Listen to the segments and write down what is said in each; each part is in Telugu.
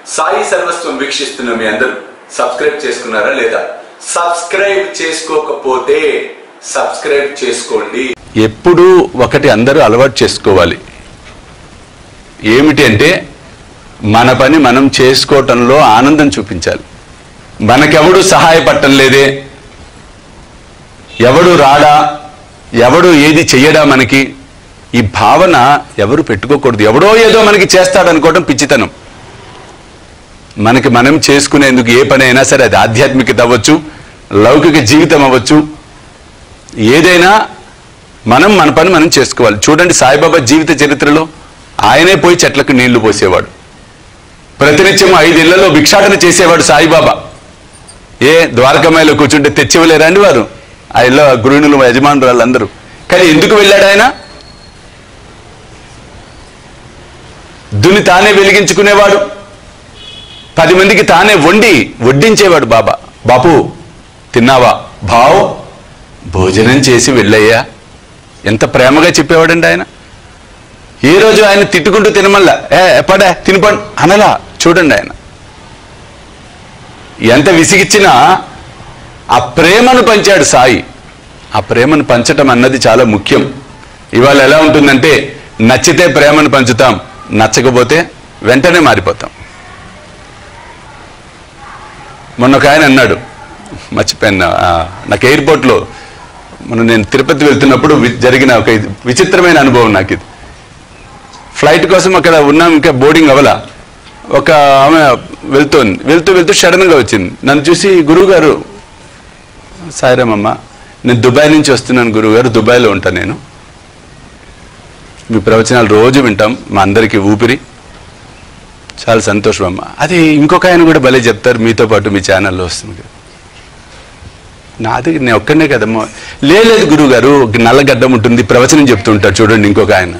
సాయి సర్వస్వం వీక్షిస్తున్న మీ అందరూ సబ్స్క్రైబ్ చేసుకున్నారా లేదా సబ్స్క్రైబ్ చేసుకోకపోతే సబ్స్క్రైబ్ చేసుకోండి ఎప్పుడూ ఒకటి అందరూ అలవాటు చేసుకోవాలి ఏమిటి అంటే మన పని మనం చేసుకోవటంలో ఆనందం చూపించాలి మనకెవడు సహాయపడటం లేదే ఎవడు రాడా ఎవడు ఏది చెయ్యడా మనకి ఈ భావన ఎవరు పెట్టుకోకూడదు ఎవడో ఏదో మనకి చేస్తాడనుకోవడం పిచ్చితనం మనకి మనం చేసుకునేందుకు ఏ పని అయినా సరే అది ఆధ్యాత్మికత అవ్వచ్చు లౌకిక జీవితం అవ్వచ్చు ఏదైనా మనం మన పని మనం చేసుకోవాలి చూడండి సాయిబాబా జీవిత చరిత్రలో ఆయనే పోయి చెట్లకు నీళ్లు పోసేవాడు ప్రతినిత్యం ఐదేళ్లలో భిక్షాటన చేసేవాడు సాయిబాబా ఏ ద్వారకమాయలో కూర్చుంటే తెచ్చివ్వలేరా అండి వారు ఆ ఇళ్ళ గృహిణులు యజమానులు వాళ్ళందరూ కానీ ఎందుకు వెళ్ళాడు ఆయన దుని తానే వెలిగించుకునేవాడు పది మందికి తానే వండి వడ్డించేవాడు బాబా బాపు తిన్నావా భావ్ భోజనం చేసి వెళ్ళయ్యా ఎంత ప్రేమగా చెప్పేవాడండి ఆయన ఏ రోజు ఆయన తిట్టుకుంటూ తినమల్లా ఏ ఎప్పడా తినపండి అనలా చూడండి ఆయన ఎంత విసిగిచ్చినా ఆ ప్రేమను పంచాడు సాయి ఆ ప్రేమను పంచటం అన్నది చాలా ముఖ్యం ఇవాళ ఎలా ఉంటుందంటే నచ్చితే ప్రేమను పంచుతాం నచ్చకపోతే వెంటనే మారిపోతాం మొన్న ఒక ఆయన అన్నాడు మర్చిపోయాను ఆ, నాకు ఎయిర్పోర్ట్లో మొన్న నేను తిరుపతి వెళ్తున్నప్పుడు వి- జరిగిన ఒక ఇది విచిత్రమైన అనుభవం నాకు ఇది ఫ్లైట్ కోసం అక్కడ ఉన్నాం ఇంకా బోర్డింగ్ అవ్వలా ఒక ఆమె వెళ్తోంది వెళ్తూ వెళ్తూ సడన్గా వచ్చింది నన్ను చూసి గురువు గారు సాయిరామమ్మ నేను దుబాయ్ నుంచి వస్తున్నాను గురువు గారు దుబాయ్లో ఉంటాను నేను మీ ప్రవచనాలు రోజు వింటాం మా అందరికీ ఊపిరి చాలా సంతోషం అమ్మ అది ఇంకొక ఆయన కూడా భలే చెప్తారు మీతో పాటు మీ ఛానల్లో వస్తుంది కదా నాది నేను ఒక్కనే కదమ్మా "లే- లేదు గురువు గారు నల్ల గడ్డం ఉంటుంది ప్రవచనం చెప్తుంటాడు చూడండి ఇంకొక ఆయన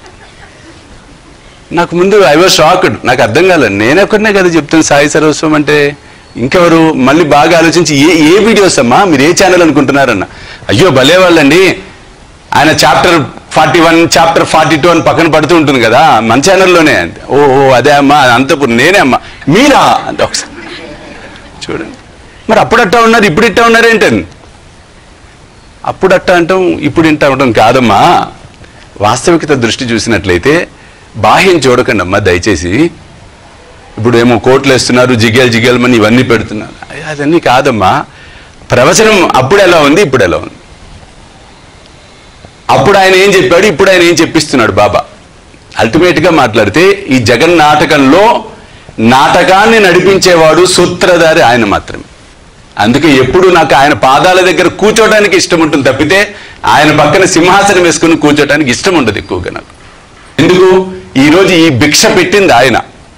నాకు ముందు ఐ వాజ్ షాక్డ్ నాకు అర్థం కాలేదు నేను ఒక్కడనే కదా చెప్తాను సాయి సర్వస్వం అంటే ఇంకెవరు మళ్ళీ బాగా ఆలోచించి ఏ ఏ వీడియోస్ అమ్మా మీరు ఏ ఛానల్ అనుకుంటున్నారన్న అయ్యో భలే వాళ్ళండి ఆయన chapter forty one chapter forty two అని పక్కన పడుతూ ఉంటుంది కదా మన ఛానల్లోనే అంటే ఓ ఓ అదే అమ్మా అంతపురం నేనే అమ్మా మీరా అంటే ఒకసారి చూడండి మరి అప్పుడు అట్టా ఉన్నారు ఇప్పుడు ఇట్టా ఉన్నారు ఏంటని అప్పుడు అట్టా అంటాం ఇప్పుడు ఇంటా ఉండటం కాదమ్మా వాస్తవికత దృష్టి చూసినట్లయితే బాహ్యం చూడకండి అమ్మా దయచేసి ఇప్పుడు ఏమో కోట్లు వేస్తున్నారు జిగేల్ జిగేల్ మని ఇవన్నీ పెడుతున్నారు అయ్య, అదన్నీ కాదమ్మా ప్రవచనం అప్పుడు ఎలా ఉంది ఇప్పుడు ఎలా ఉంది అప్పుడు ఆయన ఏం చెప్పాడు ఇప్పుడు ఆయన ఏం చెప్పిస్తున్నాడు బాబా అల్టిమేట్ గా మాట్లాడితే ఈ జగన్ నాటకంలో నాటకాన్ని నడిపించేవాడు సూత్రధారి ఆయన మాత్రమే అందుకే ఎప్పుడు నాకు ఆయన పాదాల దగ్గర కూర్చోడానికి ఇష్టం ఉంటుంది తప్పితే ఆయన పక్కన సింహాసనం వేసుకుని కూర్చోడానికి ఇష్టం ఉండదు ఎక్కువగా నాకు ఎందుకు ఈరోజు ఈ భిక్ష పెట్టింది ఆయన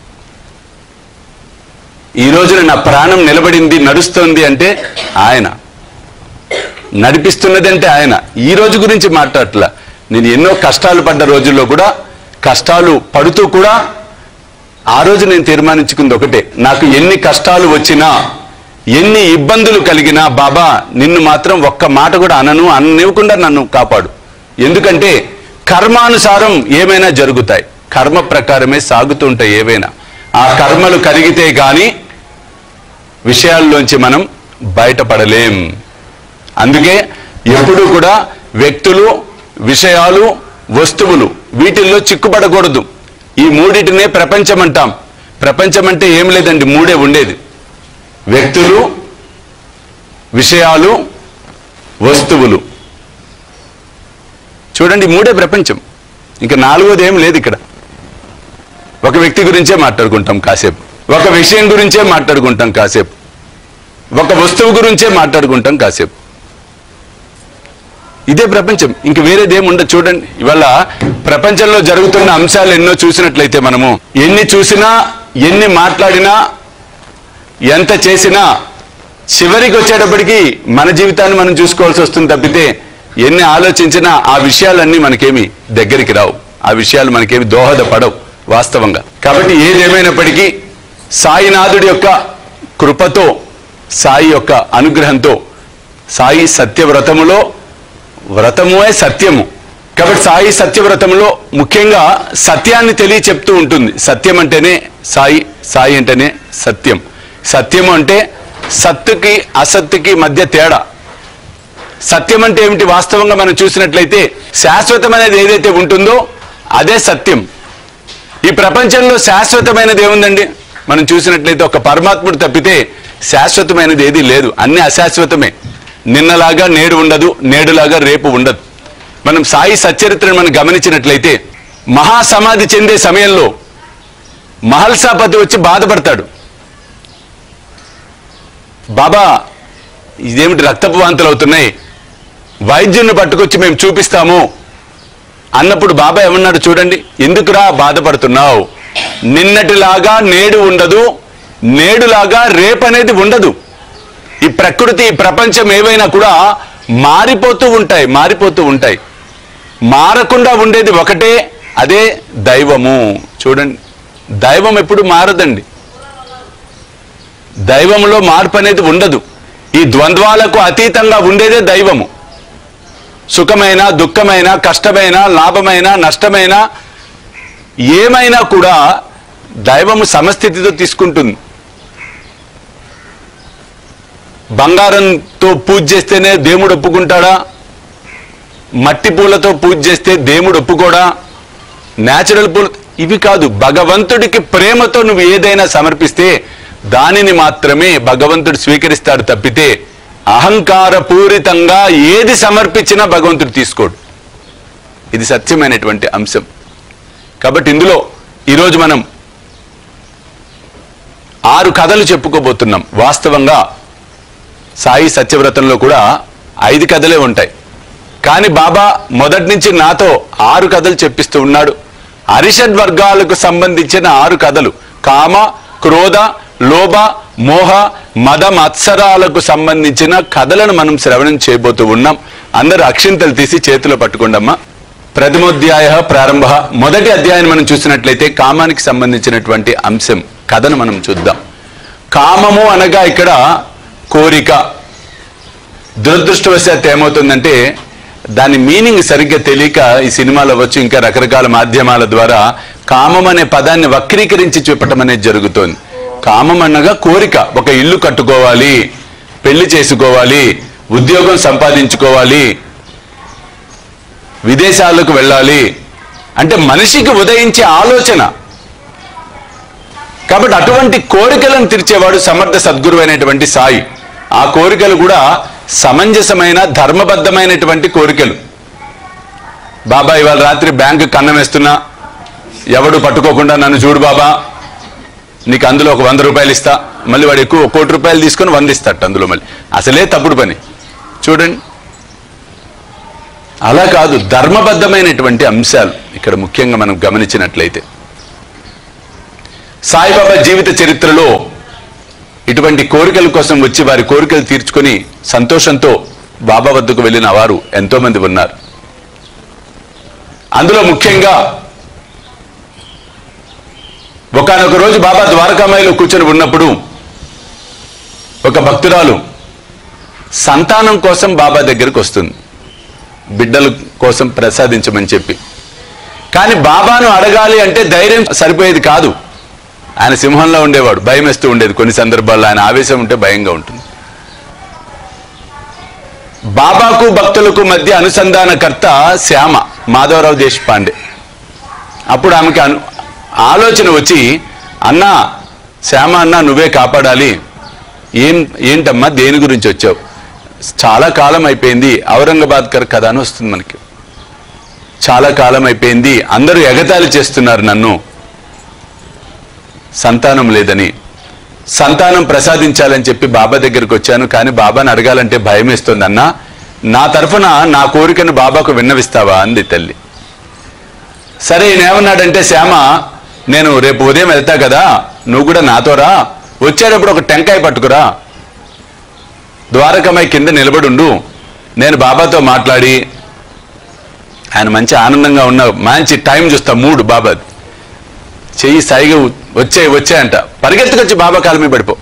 ఈ రోజున నా ప్రాణం నిలబడింది నడుస్తోంది అంటే ఆయన నడిపిస్తున్నది అంటే ఆయన ఈ రోజు గురించి మాట్లాడట్లా నేను ఎన్నో కష్టాలు పడ్డ రోజుల్లో కూడా కష్టాలు పడుతూ కూడా ఆ రోజు నేను తీర్మానించుకుంది ఒకటే నాకు ఎన్ని కష్టాలు వచ్చినా ఎన్ని ఇబ్బందులు కలిగినా బాబా నిన్ను మాత్రం ఒక్క మాట కూడా అనను అననివ్వకుండా నన్ను కాపాడు ఎందుకంటే కర్మానుసారం ఏమైనా జరుగుతాయి కర్మ ప్రకారమే సాగుతుంటాయి ఏవైనా ఆ కర్మలు కరిగితే గాని విషయాల్లోంచి మనం బయటపడలేం అందుకే ఎప్పుడూ కూడా వ్యక్తులు విషయాలు వస్తువులు వీటిల్లో చిక్కుపడకూడదు ఈ మూడిటినే ప్రపంచం అంటాం ప్రపంచం అంటే ఏం లేదండి మూడే ఉండేది వ్యక్తులు విషయాలు వస్తువులు చూడండి ఈ మూడే ప్రపంచం ఇంకా నాలుగోది ఏం లేదు ఇక్కడ ఒక వ్యక్తి గురించే మాట్లాడుకుంటాం కాసేపు ఒక విషయం గురించే మాట్లాడుకుంటాం కాసేపు ఒక వస్తువు గురించే మాట్లాడుకుంటాం కాసేపు ఇదే ప్రపంచం ఇంక వేరేదేం ఉండదు చూడండి ఇవాళ ప్రపంచంలో జరుగుతున్న అంశాలు ఎన్నో చూసినట్లయితే మనము ఎన్ని చూసినా ఎన్ని మాట్లాడినా ఎంత చేసినా చివరికి వచ్చేటప్పటికి మన జీవితాన్ని మనం చూసుకోవాల్సి వస్తుంది తప్పితే ఎన్ని ఆలోచించినా ఆ విషయాలన్నీ మనకేమి దగ్గరికి రావు ఆ విషయాలు మనకేమి దోహదపడవు వాస్తవంగా కాబట్టి ఏదేమైనప్పటికీ సాయినాథుడి యొక్క కృపతో సాయి యొక్క అనుగ్రహంతో సాయి సత్యవ్రతములో వ్రతముయే సత్యము కాబట్టి సాయి సత్యవ్రతంలో ముఖ్యంగా సత్యాన్ని తెలియ చెప్తూ ఉంటుంది సత్యం అంటేనే సాయి సాయి అంటేనే సత్యం సత్యం అంటే సత్తుకి అసత్తుకి మధ్య తేడా సత్యం అంటే ఏమిటి వాస్తవంగా మనం చూసినట్లయితే శాశ్వతమైనది ఏదైతే ఉంటుందో అదే సత్యం ఈ ప్రపంచంలో శాశ్వతమైనది ఏముందండి మనం చూసినట్లయితే ఒక పరమాత్ముడు తప్పితే శాశ్వతమైనది ఏది లేదు అన్ని అశాశ్వతమే నిన్నలాగా నేడు ఉండదు నేడులాగా రేపు ఉండదు మనం సాయి సచ్చరిత్రను మనం గమనించినట్లయితే మహాసమాధి చెందే సమయంలో మహల్సాపతి వచ్చి బాధపడతాడు బాబా ఇదేమిటి రక్తపు వాంతులు అవుతున్నాయి వైద్యుని పట్టుకొచ్చి మేము చూపిస్తాము అన్నప్పుడు బాబా ఏమన్నాడు చూడండి ఎందుకురా బాధపడుతున్నావు నిన్నటిలాగా నేడు ఉండదు నేడులాగా రేపు అనేది ఉండదు ఈ ప్రకృతి ఈ ప్రపంచం ఏవైనా కూడా మారిపోతూ ఉంటాయి మారిపోతూ ఉంటాయి మారకుండా ఉండేది ఒకటే అదే దైవము చూడండి దైవం ఎప్పుడు మారదండి దైవంలో మార్పు అనేది ఉండదు ఈ ద్వంద్వాలకు అతీతంగా ఉండేదే దైవము సుఖమైన దుఃఖమైన కష్టమైన లాభమైన నష్టమైన ఏమైనా కూడా దైవము సమస్థితితో తీసుకుంటుంది బంగారంతో పూజ చేస్తేనే దేవుడు ఒప్పుకుంటాడా మట్టి పూలతో పూజ చేస్తే దేవుడు ఒప్పుకోడా నేచురల్ పూలు ఇవి కాదు భగవంతుడికి ప్రేమతో నువ్వు ఏదైనా సమర్పిస్తే దానిని మాత్రమే భగవంతుడు స్వీకరిస్తాడు తప్పితే అహంకార పూరితంగా ఏది సమర్పించినా భగవంతుడు తీసుకోడు ఇది సత్యమైనటువంటి అంశం కాబట్టి ఇందులో ఈరోజు మనం ఆరు కథలు చెప్పుకోబోతున్నాం వాస్తవంగా సాయి సత్యవ్రతంలో కూడా ఐదు కథలే ఉంటాయి కానీ బాబా మొదటి నుంచి నాతో ఆరు కథలు చెప్పిస్తూ ఉన్నాడు అరిషడ్ వర్గాలకు సంబంధించిన ఆరు కథలు కామ క్రోధ లోభ మోహ మద మత్సరాలకు సంబంధించిన కథలను మనం శ్రవణం చేయబోతూ ఉన్నాం అందరూ అక్షింతలు తీసి చేతిలో పట్టుకోండమ్మా ప్రథమోధ్యాయ ప్రారంభ మొదటి అధ్యాయం మనం చూసినట్లయితే కామానికి సంబంధించినటువంటి అంశం కథను మనం చూద్దాం కామము అనగా ఇక్కడ కోరిక దురదృష్టవశాత్తు ఏమవుతుందంటే దాని మీనింగ్ సరిగ్గా తెలియక ఈ సినిమాలో వచ్చి ఇంకా రకరకాల మాధ్యమాల ద్వారా కామం అనే పదాన్ని వక్రీకరించి చూపటం అనేది జరుగుతోంది కామం అనగా కోరిక ఒక ఇల్లు కట్టుకోవాలి పెళ్లి చేసుకోవాలి ఉద్యోగం సంపాదించుకోవాలి విదేశాలకు వెళ్ళాలి అంటే మనిషికి ఉదయించే ఆలోచన కాబట్టి అటువంటి కోరికలను తీర్చేవాడు సమర్థ సద్గురు అయినటువంటి సాయి ఆ కోరికలు కూడా సమంజసమైన ధర్మబద్ధమైనటువంటి కోరికలు బాబా ఇవాళ రాత్రి బ్యాంకు కన్నం వేస్తున్నా ఎవడు పట్టుకోకుండా నన్ను చూడు బాబా నీకు అందులో ఒక వంద రూపాయలు ఇస్తా మళ్ళీ వాడు ఎక్కువ ఒక కోటి రూపాయలు తీసుకొని వంద ఇస్తాడు అందులో మళ్ళీ అసలే తప్పుడు పని చూడండి అలా కాదు ధర్మబద్ధమైనటువంటి అంశాలు ఇక్కడ ముఖ్యంగా మనం గమనించినట్లయితే సాయిబాబా జీవిత చరిత్రలో ఇటువంటి కోరికల కోసం వచ్చి వారి కోరికలు తీర్చుకొని సంతోషంతో బాబా వద్దకు వెళ్ళిన వారు ఎంతో మంది ఉన్నారు అందులో ముఖ్యంగా ఒకనొక రోజు బాబా ద్వారకామాయిలో కూర్చొని ఉన్నప్పుడు ఒక భక్తురాలు సంతానం కోసం బాబా దగ్గరకు వస్తుంది బిడ్డల కోసం ప్రసాదించమని చెప్పి కానీ బాబాను అడగాలి అంటే ధైర్యం సరిపోయేది కాదు ఆయన సింహంలో ఉండేవాడు భయం వేస్తూ ఉండేది కొన్ని సందర్భాల్లో ఆయన ఆవేశం ఉంటే భయంగా ఉంటుంది బాబాకు భక్తులకు మధ్య అనుసంధానకర్త శ్యామ మాధవరావు దేశపాండే అప్పుడు ఆమెకి అను ఆలోచన వచ్చి అన్నా శ్యామ అన్నా నువ్వే కాపాడాలి ఏం ఏంటమ్మా దేని గురించి వచ్చావు చాలా కాలం అయిపోయింది ఔరంగాబాద్ కర్ కథ అని వస్తుంది మనకి చాలా కాలం అయిపోయింది అందరూ ఎగతాళి చేస్తున్నారు నన్ను సంతానం లేదని సంతానం ప్రసాదించాలని చెప్పి బాబా దగ్గరికి వచ్చాను కానీ బాబాని అడగాలంటే భయం వేస్తుంది అన్న నా తరఫున నా కోరికను బాబాకు విన్నవిస్తావా అంది తల్లి సరే ఈయన ఏమన్నాడంటే శ్యామ నేను రేపు ఉదయం వెళ్తా కదా నువ్వు కూడా నాతో రా వచ్చేటప్పుడు ఒక టెంకాయ పట్టుకురా ద్వారకమై కింద నిలబడుండు నేను బాబాతో మాట్లాడి ఆయన మంచి ఆనందంగా ఉన్న మంచి టైం చూస్తా మూడు బాబాది చెయ్యి సాయిగా వచ్చే వచ్చే అంట పరిగెత్తుకొచ్చి బాబా కాలు మీద పడిపో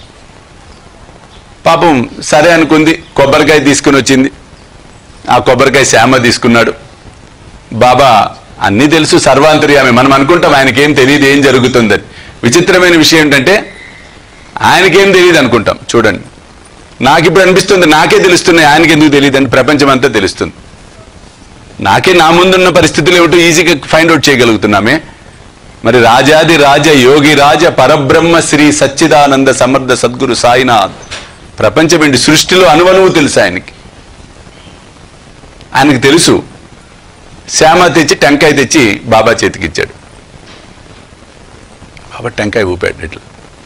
పాపం సరే అనుకుంది కొబ్బరికాయ తీసుకుని వచ్చింది ఆ కొబ్బరికాయ శ్యామ తీసుకున్నాడు బాబా అన్నీ తెలుసు సర్వాంతర్యామి మనం అనుకుంటాం ఆయనకేం తెలియదు ఏం జరుగుతుందని విచిత్రమైన విషయం ఏంటంటే ఆయనకేం తెలియదు అనుకుంటాం చూడండి నాకు ఇప్పుడు అనిపిస్తుంది నాకే తెలుస్తున్నాయి ఆయనకి ఎందుకు తెలియదు అని ప్రపంచం అంతా తెలుస్తుంది నాకే నా ముందున్న పరిస్థితులు ఏమిటో ఈజీగా ఫైండ్ అవుట్ చేయగలుగుతున్నామే మరి రాజాది రాజ యోగి రాజ పరబ్రహ్మ శ్రీ సచ్చిదానంద సమర్థ సద్గురు సాయినాథ్ ప్రపంచం ఏంటి సృష్టిలో అనువనువు తెలుసు ఆయనకి ఆయనకి తెలుసు శ్యామ తెచ్చి టెంకాయ తెచ్చి బాబా చేతికిచ్చాడు బాబా టెంకాయ ఊపాడు ఇట్లా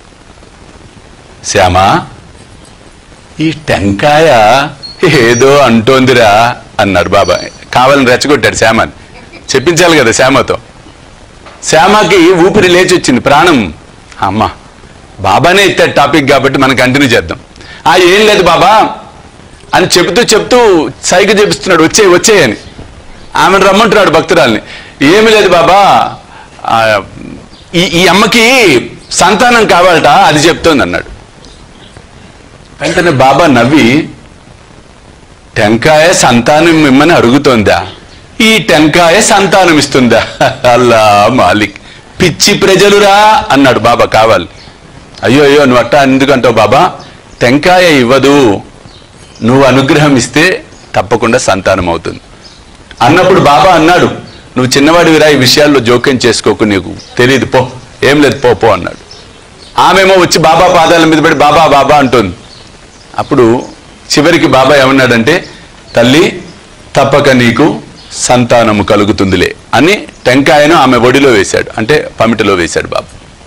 శ్యామ ఈ టెంకాయ ఏదో అంటోందిరా అన్నాడు బాబా కావాలని రెచ్చగొట్టాడు శ్యామని చెప్పించాలి కదా శ్యామతో శ్యామకి ఊపిరి లేచి వచ్చింది ప్రాణం అమ్మ బాబానే ఇస్తాడు టాపిక్ కాబట్టి మనం కంటిన్యూ చేద్దాం ఆ ఏం లేదు బాబా అని చెబుతూ చెప్తూ సైకి చేపిస్తున్నాడు వచ్చే వచ్చేయని ఆమెను రమ్మంటున్నాడు భక్తురాల్ని ఏమి లేదు బాబా ఆ, ఈ ఈ అమ్మకి సంతానం కావాలట అది చెప్తోంది అన్నాడు వెంటనే బాబా నవ్వి టెంకాయ సంతానం మిమ్మల్ని అడుగుతోందా ఈ టెంకాయ సంతానం ఇస్తుందా అల్లా మాలిక్ పిచ్చి ప్రజలురా అన్నాడు బాబా కావాలి అయ్యో అయ్యో నువ్వు అట్టా ఎందుకంటావు బాబా టెంకాయ ఇవ్వదు నువ్వు అనుగ్రహం ఇస్తే తప్పకుండా సంతానం అవుతుంది అన్నప్పుడు బాబా అన్నాడు నువ్వు చిన్నవాడివిరా ఈ విషయాల్లో జోక్యం చేసుకోకు నీకు తెలియదు పో ఏం లేదు పో పో అన్నాడు ఆమెమో వచ్చి బాబా పాదాల మీద పడి బాబా బాబా అంటుంది అప్పుడు చివరికి బాబా ఏమన్నాడంటే తల్లి తప్పక నీకు సంతానము కలుగుతుందిలే అని టెంకాయను ఆమె ఒడిలో వేశాడు అంటే పమిటలో వేశాడు బాబా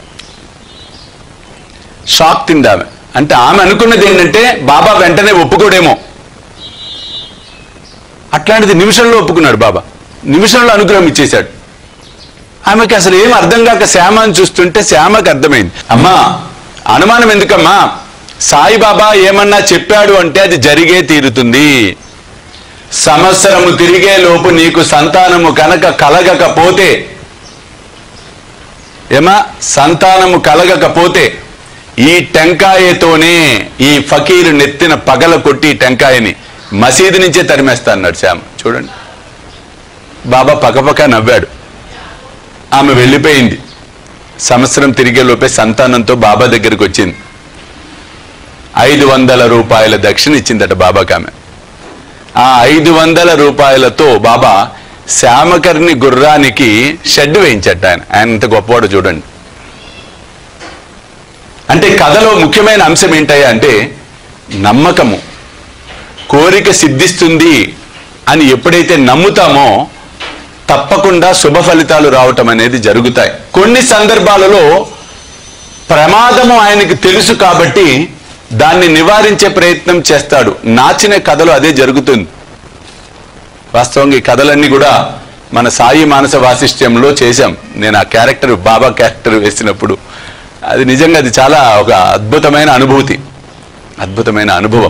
షాక్ తింది ఆమె అంటే ఆమె అనుకున్నది ఏంటంటే బాబా వెంటనే ఒప్పుకోడేమో అట్లాంటిది నిమిషంలో ఒప్పుకున్నాడు బాబా నిమిషంలో అనుగ్రహం ఇచ్చేశాడు ఆమెకి అసలు ఏం అర్థం కాక శ్యామని చూస్తుంటే శ్యామకి అర్థమైంది అమ్మా అనుమానం ఎందుకమ్మా సాయిబాబా ఏమన్నా చెప్పాడు అంటే అది జరిగే తీరుతుంది సంవత్సరము తిరిగే లోపు నీకు సంతానము కనుక కలగకపోతే ఏమా సంతానము కలగకపోతే ఈ టెంకాయతోనే ఈ ఫకీరు నెత్తిన పగల కొట్టి ఈ టెంకాయని మసీదు నుంచే తరిమేస్తా అన్నాడు శ్యామ్ చూడండి బాబా పకపక నవ్వాడు ఆమె వెళ్ళిపోయింది సంవత్సరం తిరిగే లోపే సంతానంతో బాబా దగ్గరికి వచ్చింది ఐదు వందల రూపాయల దక్షిణ ఇచ్చిందట బాబాకి ఆమె ఆ ఐదు వందల రూపాయలతో బాబా శ్యామకర్ణి గుర్రానికి షెడ్ వేయించట ఆయన ఆయన ఇంత గొప్పవాడు చూడండి అంటే కథలో ముఖ్యమైన అంశం ఏంటయ్యా అంటే నమ్మకము కోరిక సిద్ధిస్తుంది అని ఎప్పుడైతే నమ్ముతామో తప్పకుండా శుభ ఫలితాలు రావటం అనేది జరుగుతాయి కొన్ని సందర్భాలలో ప్రమాదము ఆయనకి తెలుసు కాబట్టి దాన్ని నివారించే ప్రయత్నం చేస్తాడు నాచిన కథలో అదే జరుగుతుంది వాస్తవంగా ఈ కథలన్నీ కూడా మన సాయి మానస వాసిష్ట్యంలో చేశాం నేను ఆ క్యారెక్టర్ బాబా క్యారెక్టర్ వేసినప్పుడు అది నిజంగా అది చాలా ఒక అద్భుతమైన అనుభూతి అద్భుతమైన అనుభవం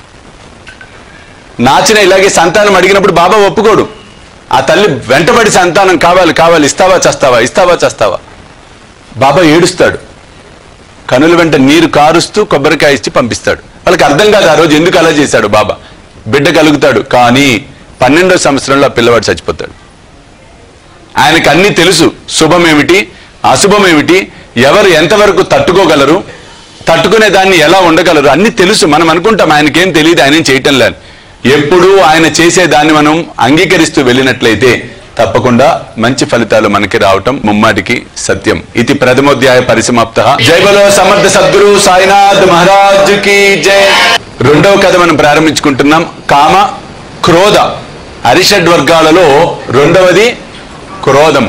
నాచిన ఇలాగే సంతానం అడిగినప్పుడు బాబా ఒప్పుకోడు ఆ తల్లి వెంటబడి సంతానం కావాలి కావాలి ఇస్తావా చస్తావా ఇస్తావా చస్తావా బాబా ఏడుస్తాడు కనుల వెంట నీరు కారుస్తూ కొబ్బరికాయ ఇచ్చి పంపిస్తాడు వాళ్ళకి అర్థం కాదు ఆ రోజు ఎందుకు అలా చేశాడు బాబా బిడ్డ కలుగుతాడు కానీ పన్నెండో సంవత్సరంలో ఆ పిల్లవాడు చచ్చిపోతాడు ఆయనకు అన్ని తెలుసు శుభమేమిటి అశుభమేమిటి ఎవరు ఎంతవరకు తట్టుకోగలరు తట్టుకునే దాన్ని ఎలా ఉండగలరు అన్ని తెలుసు మనం అనుకుంటాం ఆయనకేం తెలియదు ఆయన ఏం చేయటం లేదు ఎప్పుడు ఆయన చేసే దాన్ని మనం అంగీకరిస్తూ వెళ్ళినట్లయితే తప్పకుండా మంచి ఫలితాలు మనకి రావటం ముమ్మాటికి సత్యం ఇది ప్రథమోధ్యాయ పరిసమాప్త జై బలో సమర్థ సద్గురు సాయినాథ్ మహారాజ్ కి జై రెండవ కథ మనం ప్రారంభించుకుంటున్నాం కామ క్రోధ అరిషడ్ వర్గాలలో రెండవది క్రోధం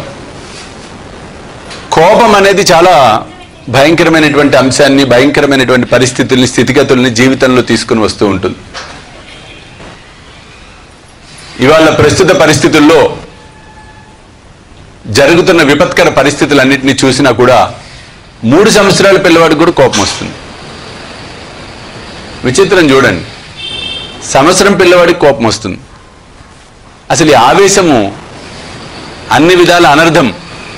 కోపం అనేది చాలా భయంకరమైనటువంటి అంశాన్ని భయంకరమైనటువంటి పరిస్థితుల్ని స్థితిగతుల్ని జీవితంలో తీసుకుని వస్తూ ఉంటుంది ఇవాళ ప్రస్తుత పరిస్థితుల్లో జరుగుతున్న విపత్కర పరిస్థితులన్నింటినీ చూసినా కూడా మూడు సంవత్సరాల పిల్లవాడికి కూడా కోపం వస్తుంది విచిత్రం చూడండి సంవత్సరం పిల్లవాడికి కోపం వస్తుంది అసలు ఈ ఆవేశము అన్ని విధాల అనర్థం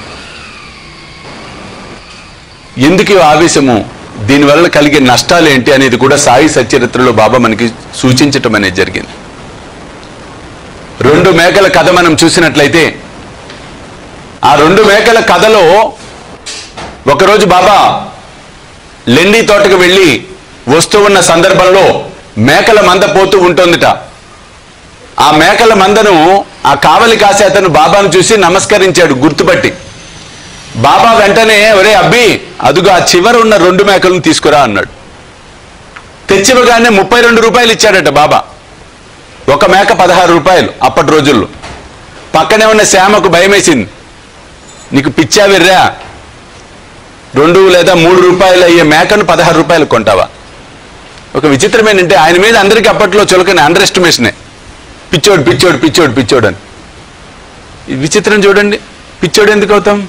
ఎందుకు ఈ ఆవేశము దీనివల్ల కలిగే నష్టాలు ఏంటి అనేది కూడా సాయి సచరిత్రలో బాబా మనకి సూచించటం అనేది జరిగింది రెండు మేకల కథ మనం చూసినట్లయితే ఆ రెండు మేకల కథలో ఒకరోజు బాబా లెండి తోటకు వెళ్ళి వస్తూ ఉన్న సందర్భంలో మేకల మంద పోతూ ఉంటుందిట ఆ మేకల మందను ఆ కావలి కాసే అతను బాబాను చూసి నమస్కరించాడు గుర్తుపట్టి బాబా వెంటనే ఒరే అబ్బి అదుగు ఆ చివర ఉన్న రెండు మేకలను తీసుకురా అన్నాడు తెచ్చివగానే ముప్పై రెండు రూపాయలు ఇచ్చాడట బాబా ఒక మేక పదహారు రూపాయలు అప్పటి రోజుల్లో పక్కనే ఉన్న శ్యామకు భయమేసింది నీకు పిచ్చావిర్రా రెండు లేదా మూడు రూపాయలు అయ్యే మేకను పదహారు రూపాయలు కొంటావా ఒక విచిత్రం ఏంటంటే ఆయన మీద అందరికీ అప్పట్లో చులకని అండర్ ఎస్టిమేషనే పిచ్చోడు పిచ్చోడు పిచ్చోడు పిచ్చోడు అని ఈ విచిత్రం చూడండి పిచ్చోడు ఎందుకు అవుతాం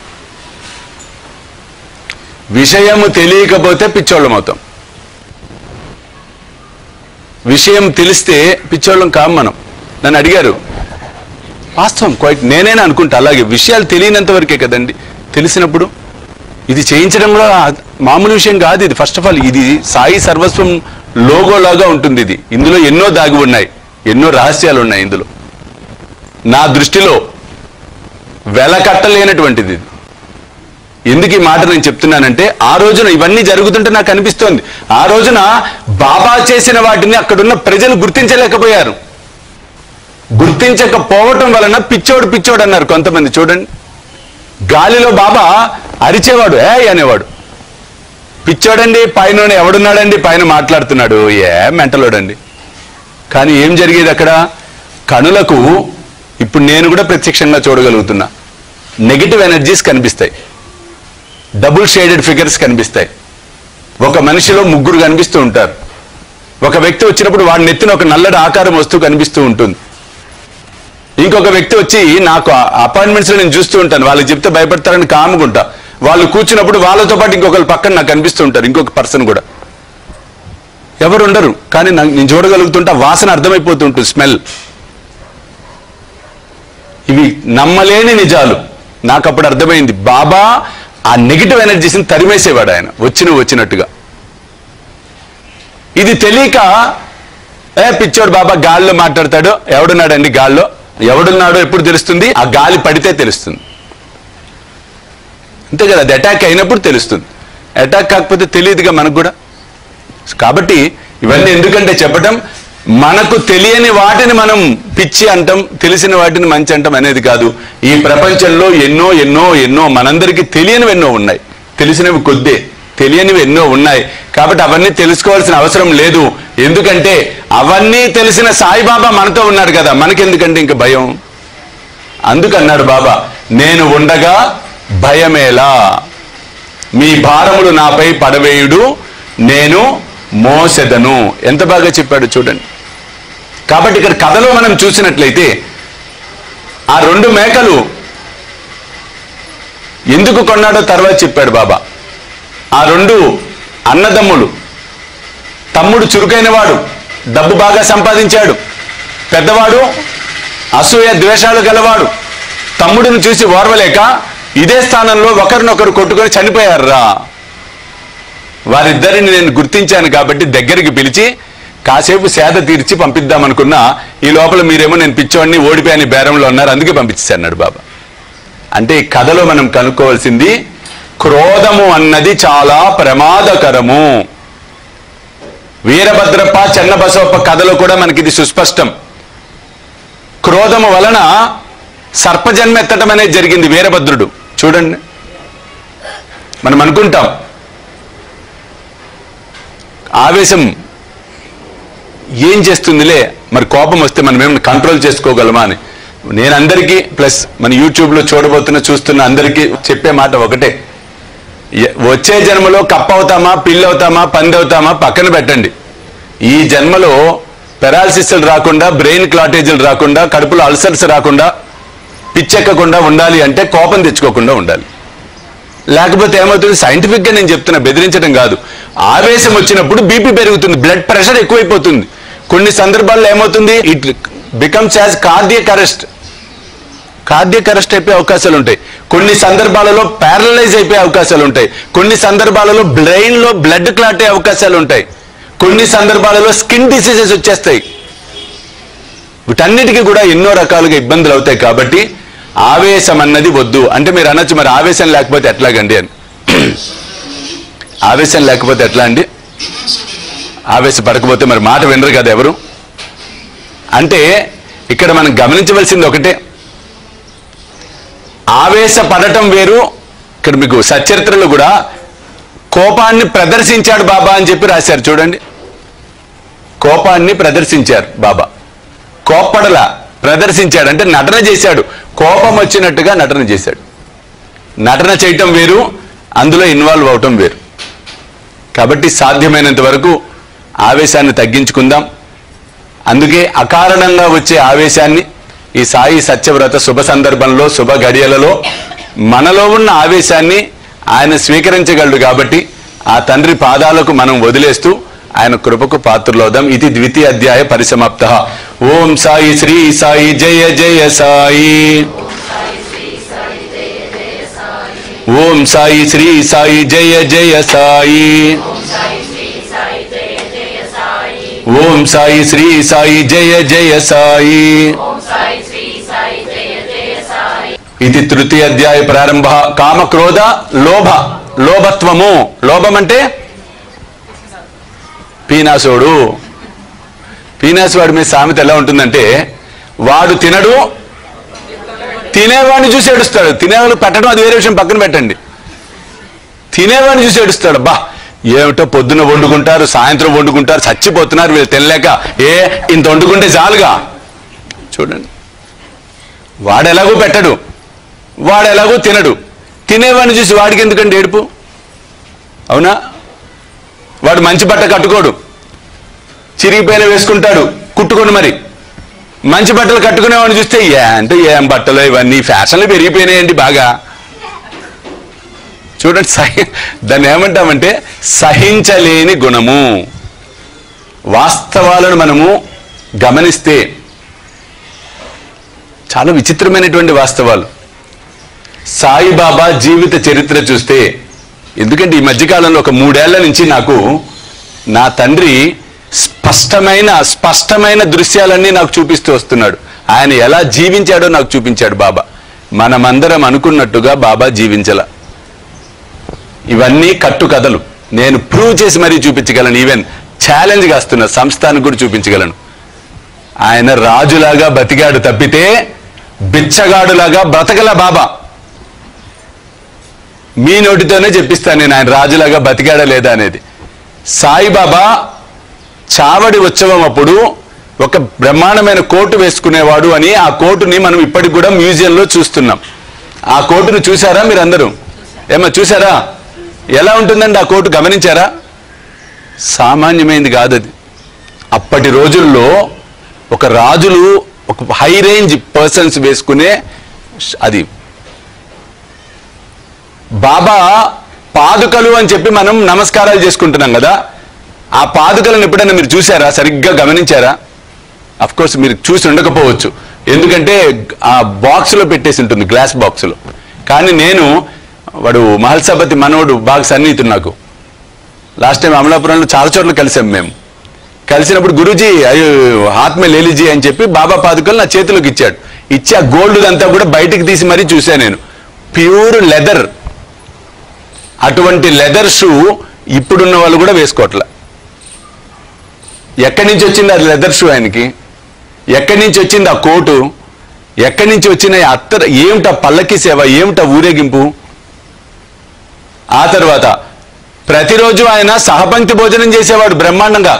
విషయము తెలియకపోతే పిచ్చోళ్ళం అవుతాం విషయం తెలిస్తే పిచ్చోళ్ళం కాం మనం నన్ను అడిగారు వాస్తవం క్వైట్ నేనేనా అనుకుంటా అలాగే విషయాలు తెలియనంత వరకే కదండి తెలిసినప్పుడు ఇది చేయించడం కూడా మామూలు విషయం కాదు ఇది ఫస్ట్ ఆఫ్ ఆల్ ఇది సాయి సర్వస్వం లోగో లాగా ఉంటుంది ఇది ఇందులో ఎన్నో దాగి ఉన్నాయి ఎన్నో రహస్యాలు ఉన్నాయి ఇందులో నా దృష్టిలో వెలకట్టలేనటువంటిది ఇది ఎందుకు ఈ మాట నేను చెప్తున్నానంటే ఆ రోజున ఇవన్నీ జరుగుతుంటే నాకు అనిపిస్తోంది ఆ రోజున బాబా చేసిన వాటిని అక్కడున్న ప్రజలు గుర్తించలేకపోయారు గుర్తించకపోవటం వలన పిచ్చోడు పిచ్చోడు అన్నారు కొంతమంది చూడండి గాలిలో బాబా అరిచేవాడు ఏ అనేవాడు పిచ్చోడండి పైన ఎవడున్నాడండి పైన మాట్లాడుతున్నాడు ఏ మెంటలోడండి కానీ ఏం జరిగేది అక్కడ కనులకు ఇప్పుడు నేను కూడా ప్రత్యక్షంగా చూడగలుగుతున్నా నెగిటివ్ ఎనర్జీస్ కనిపిస్తాయి డబుల్ షేడెడ్ ఫిగర్స్ కనిపిస్తాయి ఒక మనిషిలో ముగ్గురు కనిపిస్తూ ఉంటారు ఒక వ్యక్తి వచ్చినప్పుడు వాడి నెత్తిన ఒక నల్లటి ఆకారం వస్తూ కనిపిస్తూ ఉంటుంది ఇంకొక వ్యక్తి వచ్చి నాకు అపాయింట్మెంట్స్ నేను చూస్తూ ఉంటాను వాళ్ళకి చెప్తే భయపడతారని కాముకుంటా వాళ్ళు కూర్చున్నప్పుడు వాళ్ళతో పాటు ఇంకొకరు పక్కన నాకు కనిపిస్తూ ఉంటారు ఇంకొక పర్సన్ కూడా ఎవరు ఉండరు కానీ నాకు- నేను చూడగలుగుతుంటా వాసన అర్థమైపోతుంటుంది స్మెల్ ఇవి నమ్మలేని నిజాలు నాకు అప్పుడు అర్థమైంది బాబా ఆ నెగిటివ్ ఎనర్జీస్ని తరిమేసేవాడు ఆయన వచ్చిన వచ్చినట్టుగా ఇది తెలియక ఏ పిచ్చోడు బాబా గాల్లో మాట్లాడతాడు ఎవడున్నాడండి గాల్లో ఎవడున్నాడో ఎప్పుడు తెలుస్తుంది ఆ గాలి పడితే తెలుస్తుంది అంతే కదా అది అటాక్ అయినప్పుడు తెలుస్తుంది అటాక్ కాకపోతే తెలియదుగా మనకు కూడా కాబట్టి ఇవన్నీ ఎందుకంటే చెప్పటం మనకు తెలియని వాటిని మనం పిచ్చి అంటాం తెలిసిన వాటిని మంచి అంటాం అనేది కాదు ఈ ప్రపంచంలో ఎన్నో ఎన్నో ఎన్నో మనందరికీ తెలియనివి ఎన్నో ఉన్నాయి తెలిసినవి కొద్దే తెలియనివి ఎన్నో ఉన్నాయి కాబట్టి అవన్నీ తెలుసుకోవాల్సిన అవసరం లేదు ఎందుకంటే అవన్నీ తెలిసిన సాయిబాబా మనతో ఉన్నాడు కదా మనకెందుకంటే ఇంక భయం అందుకన్నాడు బాబా నేను ఉండగా భయమేలా మీ భారములు నాపై పడవేయుడు నేను మోసెదను ఎంత బాగా చెప్పాడు చూడండి కాబట్టి ఇక్కడ కథలో మనం చూసినట్లయితే ఆ రెండు మేకలు ఎందుకు కొన్నాడో తర్వాత చెప్పాడు బాబా ఆ రెండు అన్నదమ్ములు తమ్ముడు చురుకైన వాడు డబ్బు బాగా సంపాదించాడు పెద్దవాడు అసూయ ద్వేషాలు గలవాడు తమ్ముడిని చూసి ఓర్వలేక ఇదే స్థానంలో ఒకరినొకరు కొట్టుకొని చనిపోయారురా వారిద్దరిని నేను గుర్తించాను కాబట్టి దగ్గరికి పిలిచి కాసేపు సేద తీర్చి పంపిద్దామనుకున్నా ఈ లోపల మీరేమో నేను పిచ్చోడిని ఓడిపోయాని బేరంలో ఉన్నారు అందుకే పంపించేశాను అన్నాడు బాబా అంటే ఈ కథలో మనం కనుక్కోవాల్సింది క్రోధము అన్నది చాలా ప్రమాదకరము వీరభద్రప్ప చెన్నబసవప్ప కథలో కూడా మనకి ఇది సుస్పష్టం క్రోధము వలన సర్పజన్మ ఎత్తడం అనేది జరిగింది వీరభద్రుడు చూడండి మనం అనుకుంటాం ఆవేశం ఏం చేస్తుందిలే మరి కోపం వస్తే మనం ఏమైనా కంట్రోల్ చేసుకోగలమా అని నేను అందరికీ ప్లస్ మన యూట్యూబ్లో చూడబోతున్న చూస్తున్న అందరికీ చెప్పే మాట ఒకటే ఎ- వచ్చే జన్మలో కప్ప అవుతామా పిల్లి అవుతామా పంది అవుతామా పక్కన పెట్టండి ఈ జన్మలో పెరాలసిస్లు రాకుండా బ్రెయిన్ క్లాటేజీలు రాకుండా కడుపులో అల్సర్స్ రాకుండా పిచ్చెక్కకుండా ఉండాలి అంటే కోపం తెచ్చుకోకుండా ఉండాలి లేకపోతే ఏమవుతుంది సైంటిఫిక్ గా నేను చెప్తున్నా బెదిరించడం కాదు ఆవేశం వచ్చినప్పుడు బీపీ పెరుగుతుంది బ్లడ్ ప్రెషర్ ఎక్కువైపోతుంది కొన్ని సందర్భాల్లో ఏమవుతుంది it becomes as cardiac arrest cardiac arrest అయిపోయే అవకాశాలు ఉంటాయి కొన్ని సందర్భాలలో ప్యారలైజ్ అయిపోయే అవకాశాలు ఉంటాయి కొన్ని సందర్భాలలో బ్రెయిన్ లో బ్లడ్ క్లాట్ అయ్యే అవకాశాలు ఉంటాయి కొన్ని సందర్భాలలో స్కిన్ డిసీజెస్ వచ్చేస్తాయి వీటన్నిటికీ కూడా ఎన్నో రకాలుగా ఇబ్బందులు అవుతాయి కాబట్టి ఆవేశం అన్నది వద్దు అంటే మీరు అనొచ్చు మరి ఆవేశం లేకపోతే ఎట్లాగండి అని ఆవేశం లేకపోతే ఎట్లా అండి ఆవేశపడకపోతే మరి మాట వినరు కదా ఎవరు అంటే ఇక్కడ మనం గమనించవలసింది ఒకటే ఆవేశపడటం వేరు ఇక్కడ మీకు సచరిత్రలో కూడా కోపాన్ని ప్రదర్శించాడు బాబా అని చెప్పి రాశారు చూడండి కోపాన్ని ప్రదర్శించారు బాబా కోప్పడల ప్రదర్శించాడు అంటే నటన చేశాడు కోపం వచ్చినట్టుగా నటన చేశాడు నటన చేయటం వేరు అందులో ఇన్వాల్వ్ అవటం వేరు కాబట్టి సాధ్యమైనంత వరకు ఆవేశాన్ని తగ్గించుకుందాం అందుకే అకారణంగా వచ్చే ఆవేశాన్ని ఈ సాయి సత్యవ్రత శుభ సందర్భంలో శుభ గడియలలో మనలో ఉన్న ఆవేశాన్ని ఆయన స్వీకరించగలడు కాబట్టి ఆ తండ్రి పాదాలకు మనం వదిలేస్తూ ఆయన కృపకు పాత్రలవుదాం ఇది ద్వితీయ అధ్యాయ పరిసమాప్త ఓం సాయి శ్రీ సాయి జయ జయ సాయి ఓం సాయి శ్రీ సాయి జయ జయ సాయి ఓం సాయి శ్రీ సాయి జయ జయ సాయి ఇది తృతీయ అధ్యాయ ప్రారంభ కామ క్రోధ లోభ లోభత్వము లోభం అంటే పీనాసుడు పీనాసువాడి మీద సామెత ఎలా ఉంటుందంటే వాడు తినడు తినేవాడిని చూసి ఏడుస్తాడు తినేవాళ్ళు పెట్టడం అది వేరే విషయం పక్కన పెట్టండి తినేవాడిని చూసి ఏడుస్తాడు బా ఏమిటో పొద్దున వండుకుంటారు సాయంత్రం వండుకుంటారు చచ్చిపోతున్నారు వీళ్ళు తినలేక ఏ ఇంత వండుకుంటే చాలుగా చూడండి వాడు ఎలాగో పెట్టడు వాడు ఎలాగో తినడు తినేవాడిని చూసి వాడికి ఎందుకంటే ఏడుపు అవునా వాడు మంచి బట్ట కట్టుకోడు చిరిగిపోయిన వేసుకుంటాడు కుట్టుకొని మరి మంచి బట్టలు కట్టుకునేవాడిని చూస్తే ఏ అంటే ఏం బట్టలు ఇవన్నీ ఫ్యాషన్లు పెరిగిపోయినాయండి బాగా చూడండి సహి దాన్ని ఏమంటామంటే సహించలేని గుణము వాస్తవాలను మనము గమనిస్తే చాలా విచిత్రమైనటువంటి వాస్తవాలు సాయిబాబా జీవిత చరిత్ర చూస్తే ఎందుకంటే ఈ మధ్యకాలంలో ఒక మూడేళ్ల నుంచి నాకు నా తండ్రి స్పష్టమైన స్పష్టమైన దృశ్యాలన్నీ నాకు చూపిస్తూ వస్తున్నాడు ఆయన ఎలా జీవించాడో నాకు చూపించాడు బాబా మనమందరం అనుకున్నట్టుగా బాబా జీవించల ఇవన్నీ కట్టు కథలు నేను ప్రూవ్ చేసి మరీ చూపించగలను ఈవెన్ ఛాలెంజ్ కాస్తున్న సంస్థానికి కూడా చూపించగలను ఆయన రాజులాగా బతికాడు తప్పితే బిచ్చగాడులాగా బ్రతకల బాబా మీ నోటితోనే చెప్పిస్తాను నేను ఆయన రాజులాగా బతికాడా లేదా అనేది సాయిబాబా చావడి ఉత్సవం అప్పుడు ఒక బ్రహ్మాండమైన కోటు వేసుకునేవాడు అని ఆ కోటుని మనం ఇప్పటికి కూడా మ్యూజియంలో చూస్తున్నాం ఆ కోటును చూసారా మీరందరూ ఏమో చూసారా ఎలా ఉంటుందండి ఆ కోటు గమనించారా సామాన్యమైనది కాదు అది అప్పటి రోజుల్లో ఒక రాజులు ఒక హై రేంజ్ పర్సన్స్ వేసుకునే ష్- అది బాబా పాదుకలు అని చెప్పి మనం నమస్కారాలు చేసుకుంటున్నాం కదా ఆ పాదుకలను ఎప్పుడైనా మీరు చూసారా సరిగ్గా గమనించారా అఫ్ కోర్స్ మీరు చూసి ఉండకపోవచ్చు ఎందుకంటే ఆ బాక్స్ లో పెట్టేసి ఉంటుంది గ్లాస్ బాక్స్ లో కానీ నేను వాడు మహల్సభతి మనోడు బాగా సన్నిహితుడు నాకు లాస్ట్ టైం అమలాపురంలో చాలా చోట్ల కలిసాం మేము కలిసినప్పుడు గురూజీ అయ్యో ఆత్మ లేలిజీ అని చెప్పి బాబా పాదుకలు నా చేతిలోకి ఇచ్చాడు ఇచ్చి ఆ గోల్డ్ అంతా కూడా బయటికి తీసి మరీ చూశాను నేను ప్యూర్ లెదర్ అటువంటి లెదర్ షూ ఇప్పుడున్న వాళ్ళు కూడా వేసుకోవట్లే ఎక్కడి నుంచి వచ్చింది అది లెదర్ షూ ఆయనకి ఎక్కడి నుంచి వచ్చింది ఆ కోటు ఎక్కడి నుంచి వచ్చిన ఈ అత్తర్ ఏమిటా పల్లకి సేవ ఏమిటా ఊరేగింపు ఆ తర్వాత ప్రతిరోజు ఆయన సహపంక్తి భోజనం చేసేవాడు బ్రహ్మాండంగా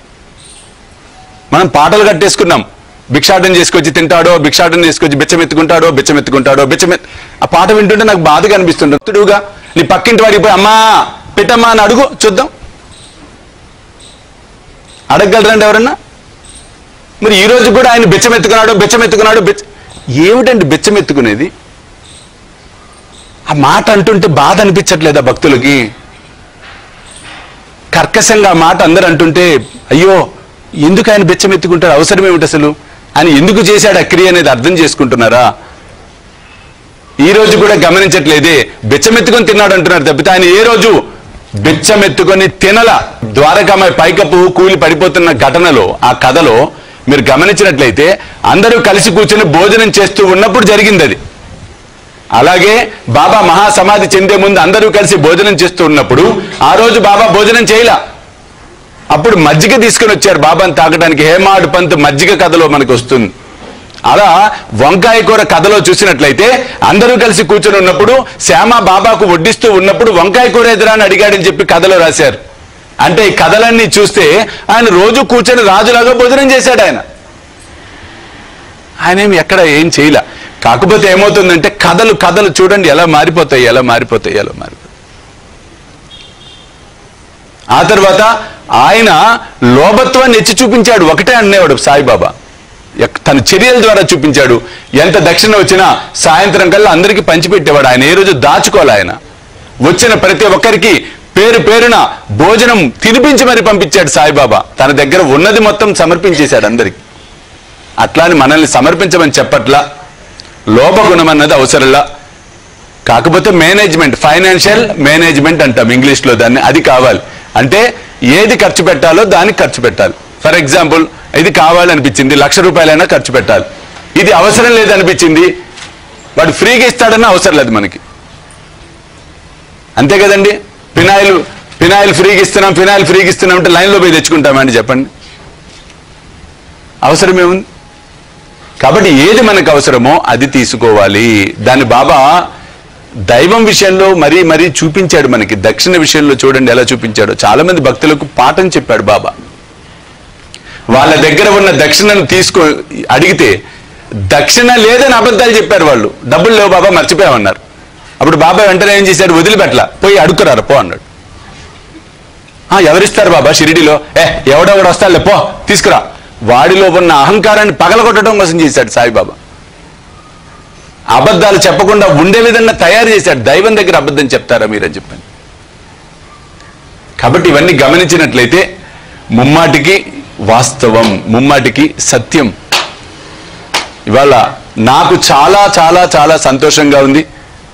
మనం పాటలు కట్టేసుకున్నాం భిక్షాటన చేసుకొచ్చి తింటాడో భిక్షాటన చేసుకొచ్చి బిచ్చం ఎత్తుకుంటాడో బిచ్చం ఎత్తుకుంటాడో బిచ్చం ఎత్తు ఆ పాట వింటుంటే నాకు బాధగా అనిపిస్తుంది భక్తుడుగా నీ పక్కింటి వాడికి పోయి అమ్మా పెట్టమ్మా అని అడుగు చూద్దాం అడగగలరండి ఎవరన్నా మరి ఈ రోజు కూడా ఆయన బిచ్చం ఎత్తుకున్నాడు బిచ్చం ఎత్తుకున్నాడు బిచ్చ ఏమిటండి బిచ్చం ఎత్తుకునేది ఆ మాట అంటుంటే బాధ అనిపించట్లేదా భక్తులకి కర్కశంగా ఆ మాట అందరు అంటుంటే అయ్యో ఎందుకు ఆయన బిచ్చం ఎత్తుకుంటారు అవసరం ఏమిటి అసలు ఆయన ఎందుకు చేశాడు ఆ క్రియ అనేది అర్థం చేసుకుంటున్నారా ఈ రోజు కూడా గమనించట్లేదే బిచ్చమెత్తుకొని తిన్నాడు అంటున్నారు తప్పితే ఆయన ఏ రోజు బిచ్చమెత్తుకొని తినల ద్వారకామాయి పైకప్పు కూలి పడిపోతున్న ఘటనలో ఆ కథలో మీరు గమనించినట్లయితే అందరూ కలిసి కూర్చొని భోజనం చేస్తూ ఉన్నప్పుడు జరిగింది అది అలాగే బాబా మహాసమాధి చెందే ముందు అందరూ కలిసి భోజనం చేస్తూ ఉన్నప్పుడు ఆ రోజు బాబా భోజనం చేయలా అప్పుడు మజ్జిగ తీసుకుని వచ్చారు బాబాని తాగడానికి హేమాడు పంత్ మజ్జిగ కథలో మనకు వస్తుంది అలా వంకాయ కూర కథలో చూసినట్లయితే అందరూ కలిసి కూర్చొని ఉన్నప్పుడు శ్యామ బాబాకు వడ్డిస్తూ ఉన్నప్పుడు వంకాయ కూర ఎదురా అని అడిగాడని చెప్పి కథలో రాశారు అంటే ఈ కథలన్నీ చూస్తే ఆయన రోజు కూర్చొని రాజులాగా భోజనం చేశాడు ఆయన ఆయన ఏమి ఎక్కడ ఏం చేయలే కాకపోతే ఏమవుతుందంటే కథలు కథలు చూడండి ఎలా మారిపోతాయి ఎలా మారిపోతాయి ఎలా మారిపోతాయి ఆ తర్వాత ఆయన లోభత్వాన్ని ఎత్తి చూపించాడు ఒకటే అనేవాడు సాయిబాబా ఎక్- తన చర్యల ద్వారా చూపించాడు ఎంత దక్షిణ వచ్చినా సాయంత్రం కల్లా అందరికీ పంచిపెట్టేవాడు ఆయన ఏ రోజు దాచుకోవాలి ఆయన వచ్చిన ప్రతి ఒక్కరికి పేరు పేరున భోజనం తినిపించి మరి పంపించాడు సాయిబాబా తన దగ్గర ఉన్నది మొత్తం సమర్పించేశాడు అందరికి అట్లా అని మనల్ని సమర్పించమని చెప్పట్లా లోపగుణం అన్నది అవసరంలా కాకపోతే మేనేజ్మెంట్ ఫైనాన్షియల్ మేనేజ్మెంట్ అంటాం ఇంగ్లీష్లో దాన్ని అది కావాలి అంటే ఏది ఖర్చు పెట్టాలో దానికి ఖర్చు పెట్టాలి ఫర్ ఎగ్జాంపుల్ ఇది కావాలనిపించింది లక్ష రూపాయలైనా ఖర్చు పెట్టాలి ఇది అవసరం లేదనిపించింది వాడు ఫ్రీగా ఇస్తాడన్న అవసరం లేదు మనకి అంతే కదండి ఫినాయిల్ ఫినాయిల్ ఫ్రీగా ఇస్తున్నాం ఫినాయిల్ ఫ్రీగా ఇస్తున్నాం అంటే లైన్లో పోయి తెచ్చుకుంటామండి చెప్పండి అవసరమేముంది కాబట్టి ఏది మనకు అవసరమో అది తీసుకోవాలి దాని బాబా దైవం విషయంలో మరీ మరీ చూపించాడు మనకి దక్షిణ విషయంలో చూడండి ఎలా చూపించాడో చాలా మంది భక్తులకు పాఠం చెప్పాడు బాబా వాళ్ళ దగ్గర ఉన్న దక్షిణను తీసుకో అడిగితే దక్షిణ లేదని అబద్ధాలు చెప్పారు వాళ్ళు డబ్బులు లేవు బాబా మర్చిపోయామన్నారు అప్పుడు బాబా వెంటనే ఏం చేశాడు వదిలిపెట్టలా పోయి అడుక్కురారు పో అన్నాడు "ఆ, ఎవరిస్తారు బాబా షిరిడిలో ఏ ఎవడెవడు వస్తాడులే పో తీసుకురా వాడిలో ఉన్న అహంకారాన్ని పగలగొట్టడం కోసం చేశాడు సాయిబాబా అబద్ధాలు చెప్పకుండా ఉండే విధంగా తయారు చేశాడు దైవం దగ్గర అబద్ధం చెప్తారా మీరని చెప్పండి కాబట్టి ఇవన్నీ గమనించినట్లయితే ముమ్మాటికి వాస్తవం ముమ్మాటికి సత్యం ఇవాళ నాకు చాలా చాలా చాలా సంతోషంగా ఉంది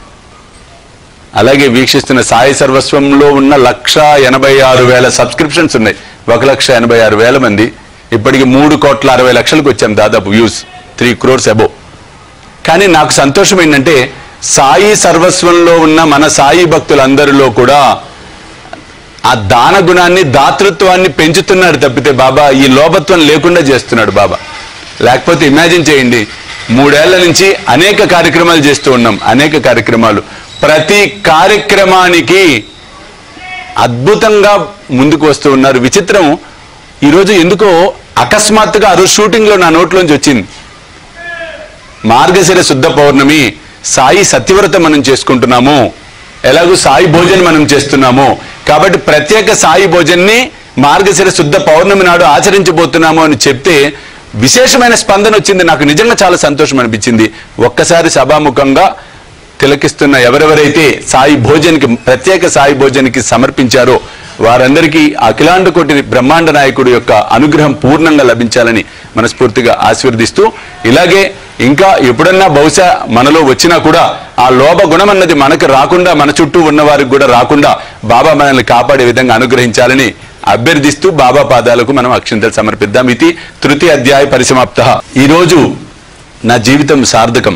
అలాగే వీక్షిస్తున్న సాయి సర్వస్వంలో ఉన్న లక్ష ఎనభై ఆరు వేల సబ్స్క్రిప్షన్స్ ఉన్నాయి ఒక లక్ష ఎనభై ఆరు వేల మంది ఇప్పటికి మూడు కోట్ల అరవై లక్షలకు వచ్చాం దాదాపు వ్యూస్ త్రీ క్రోర్స్ అబో కానీ నాకు సంతోషం ఏంటంటే సాయి సర్వస్వంలో ఉన్న మన సాయి భక్తులందరిలో కూడా ఆ దాన గుణాన్ని దాతృత్వాన్ని పెంచుతున్నాడు తప్పితే బాబా ఈ లోభత్వం లేకుండా చేస్తున్నాడు బాబా లేకపోతే ఇమాజిన్ చేయండి మూడేళ్ల నుంచి అనేక కార్యక్రమాలు చేస్తూ ఉన్నాం అనేక కార్యక్రమాలు ప్రతి కార్యక్రమానికి అద్భుతంగా ముందుకు వస్తూ ఉన్నారు విచిత్రం ఈరోజు ఎందుకో అకస్మాత్తుగా ఆ రోజు షూటింగ్లో నా నోట్లోంచి వచ్చింది మార్గశిర శుద్ధ పౌర్ణమి సాయి సత్యవ్రతం మనం చేసుకుంటున్నాము ఎలాగూ సాయి భోజన్ మనం చేస్తున్నాము కాబట్టి ప్రత్యేక సాయి భోజన్ని మార్గశిర శుద్ధ పౌర్ణమి నాడు ఆచరించబోతున్నాము అని చెప్తే విశేషమైన స్పందన వచ్చింది నాకు నిజంగా చాలా సంతోషం అనిపించింది ఒక్కసారి సభాముఖంగా తిలకిస్తున్న ఎవరెవరైతే సాయి భోజన్కి ప్రత్యేక సాయి భోజన్కి సమర్పించారో వారందరికీ అఖిలాండ కోటి బ్రహ్మాండ నాయకుడు యొక్క అనుగ్రహం పూర్ణంగా లభించాలని మనస్ఫూర్తిగా ఆశీర్వదిస్తూ ఇలాగే ఇంకా ఎప్పుడన్నా బహుశా మనలో వచ్చినా కూడా ఆ లోభ గుణం అన్నది మనకు రాకుండా మన చుట్టూ ఉన్న వారికి కూడా రాకుండా బాబా మనల్ని కాపాడే విధంగా అనుగ్రహించాలని అభ్యర్థిస్తూ బాబా పాదాలకు మనం అక్షింతలు సమర్పిద్దాం ఇది తృతీయ అధ్యాయ పరిసమాప్త ఈరోజు నా జీవితం సార్థకం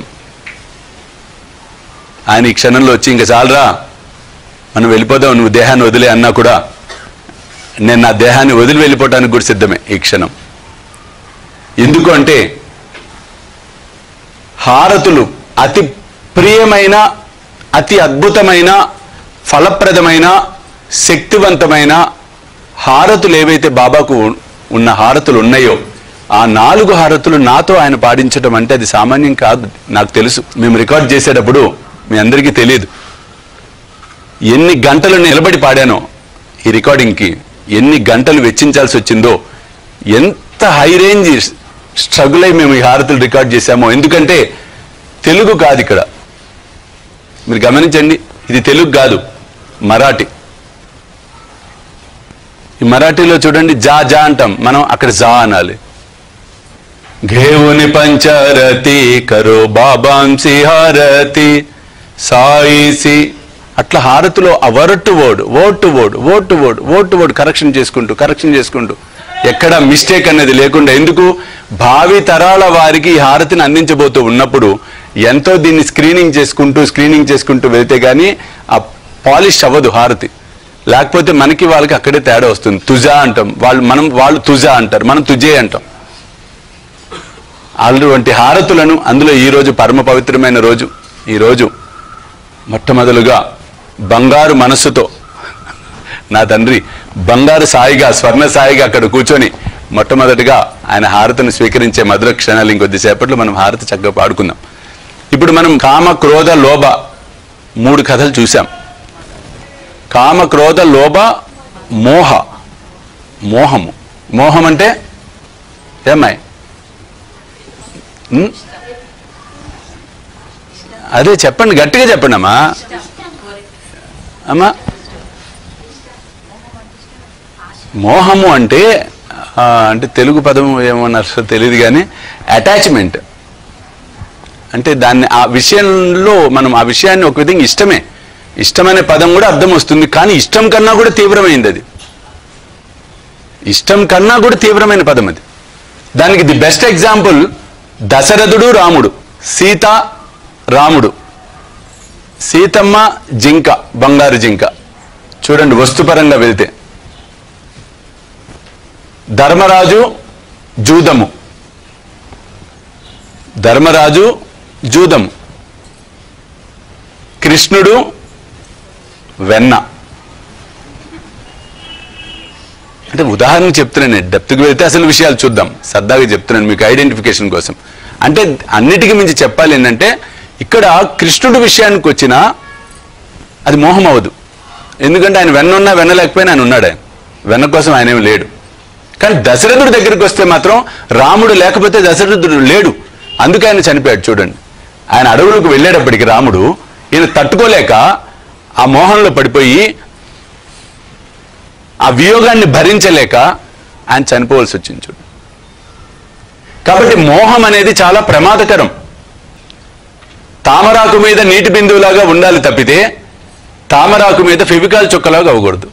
ఆయన ఈ క్షణంలో వచ్చి ఇంకా చాలరా మనం వెళ్ళిపోదాం నువ్వు దేహాన్ని వదిలే అన్నా కూడా నేను నా దేహాన్ని వదిలి వెళ్ళిపోవటానికి కూడా సిద్ధమే ఈ క్షణం ఎందుకు అంటే హారతులు అతి ప్రియమైన అతి అద్భుతమైన ఫలప్రదమైన శక్తివంతమైన హారతులు ఏవైతే బాబాకు ఉన్న హారతులు ఉన్నాయో ఆ నాలుగు హారతులు నాతో ఆయన పాడించడం అంటే అది సామాన్యం కాదు నాకు తెలుసు మేము రికార్డ్ చేసేటప్పుడు మీ అందరికీ తెలియదు ఎన్ని గంటలు నిలబడి పాడానో ఈ రికార్డింగ్కి ఎన్ని గంటలు వెచ్చించాల్సి వచ్చిందో ఎంత హై రేంజ్ స్ట్రగుల్ అయి మేము ఈ హారతులు రికార్డ్ చేశామో ఎందుకంటే తెలుగు కాదు ఇక్కడ మీరు గమనించండి ఇది తెలుగు కాదు మరాఠీ ఈ మరాఠీలో చూడండి జా జా అంటాం మనం అక్కడ జా అనాలి घेऊन పంచరతి కరో బాబాంసి హారతి సాయిసి అట్లా హారతిలో ఆ వరట్టు word word to word word to word word to word correction చేసుకుంటూ కరెక్షన్ చేసుకుంటూ ఎక్కడ మిస్టేక్ అనేది లేకుండా ఎందుకు భావి తరాల వారికి ఈ హారతిని అందించబోతూ ఉన్నప్పుడు ఎంతో దీన్ని స్క్రీనింగ్ చేసుకుంటూ స్క్రీనింగ్ చేసుకుంటూ వెళ్తే గానీ ఆ పాలిష్ అవ్వదు హారతి లేకపోతే మనకి వాళ్ళకి అక్కడే తేడా వస్తుంది తుజా అంటాం వాళ్ళు మనం వాళ్ళు తుజా అంటారు మనం తుజే అంటాం అటువంటి హారతులను అందులో ఈ రోజు పరమ పవిత్రమైన రోజు ఈ రోజు మొట్టమొదలుగా బంగారు మనస్సుతో నా తండ్రి బంగారు సాయిగా స్వర్ణ సాయిగా అక్కడ కూర్చొని మొట్టమొదటిగా ఆయన హారతిని స్వీకరించే మధుర క్షణాలు ఇంకొద్దిసేపట్లో మనం హారతి చక్కగా పాడుకుందాం ఇప్పుడు మనం కామ క్రోధ లోభ మూడు కథలు చూసాం కామ క్రోధ లోభ మోహ మోహము మోహం అంటే ఏమ్మాయి ఉం? అదే చెప్పండి గట్టిగా చెప్పండి అమ్మా అమ్మా మోహము అంటే ఆ, అంటే తెలుగు పదం ఏమన్నారు తెలియదు కానీ అటాచ్మెంట్ అంటే దాన్ని ఆ విషయంలో మనం ఆ విషయాన్ని ఒక విధంగా ఇష్టమే ఇష్టమనే పదం కూడా అర్థం వస్తుంది కానీ ఇష్టం కన్నా కూడా తీవ్రమైంది అది ఇష్టం కన్నా కూడా తీవ్రమైన పదం అది దానికి ది బెస్ట్ ఎగ్జాంపుల్ దశరథుడు రాముడు సీత రాముడు సీతమ్మ జింక బంగారు జింక చూడండి వస్తుపరంగా వెళ్తే ధర్మరాజు జూదము ధర్మరాజు జూదము కృష్ణుడు వెన్న అంటే ఉదాహరణ చెప్తున్నాను నేను డెప్త్కి వెళ్తే అసలు విషయాలు చూద్దాం సరదాగా చెప్తున్నాను మీకు ఐడెంటిఫికేషన్ కోసం అంటే అన్నిటికీ మించి చెప్పాలి ఏంటంటే ఇక్కడ కృష్ణుడి విషయానికి వచ్చినా అది మోహం అవ్వదు ఎందుకంటే ఆయన వెన్న ఉన్నా వెన్న లేకపోయినా ఆయన ఉన్నాడు ఆయన వెన్న కోసం ఆయన ఏమి లేడు కానీ దశరథుడి దగ్గరికి వస్తే మాత్రం రాముడు లేకపోతే దశరథుడు లేడు అందుకే ఆయన చనిపోయాడు చూడండి ఆయన అడవులకు వెళ్ళేటప్పటికి రాముడు ఈయన తట్టుకోలేక ఆ మోహంలో పడిపోయి ఆ వియోగాన్ని భరించలేక ఆయన చనిపోవలసి వచ్చింది చూడు కాబట్టి మోహం అనేది చాలా ప్రమాదకరం తామరాకు మీద నీటి బిందువులాగా ఉండాలి తప్పితే తామరాకు మీద ఫెవికాల్ చుక్కలాగా అవ్వకూడదు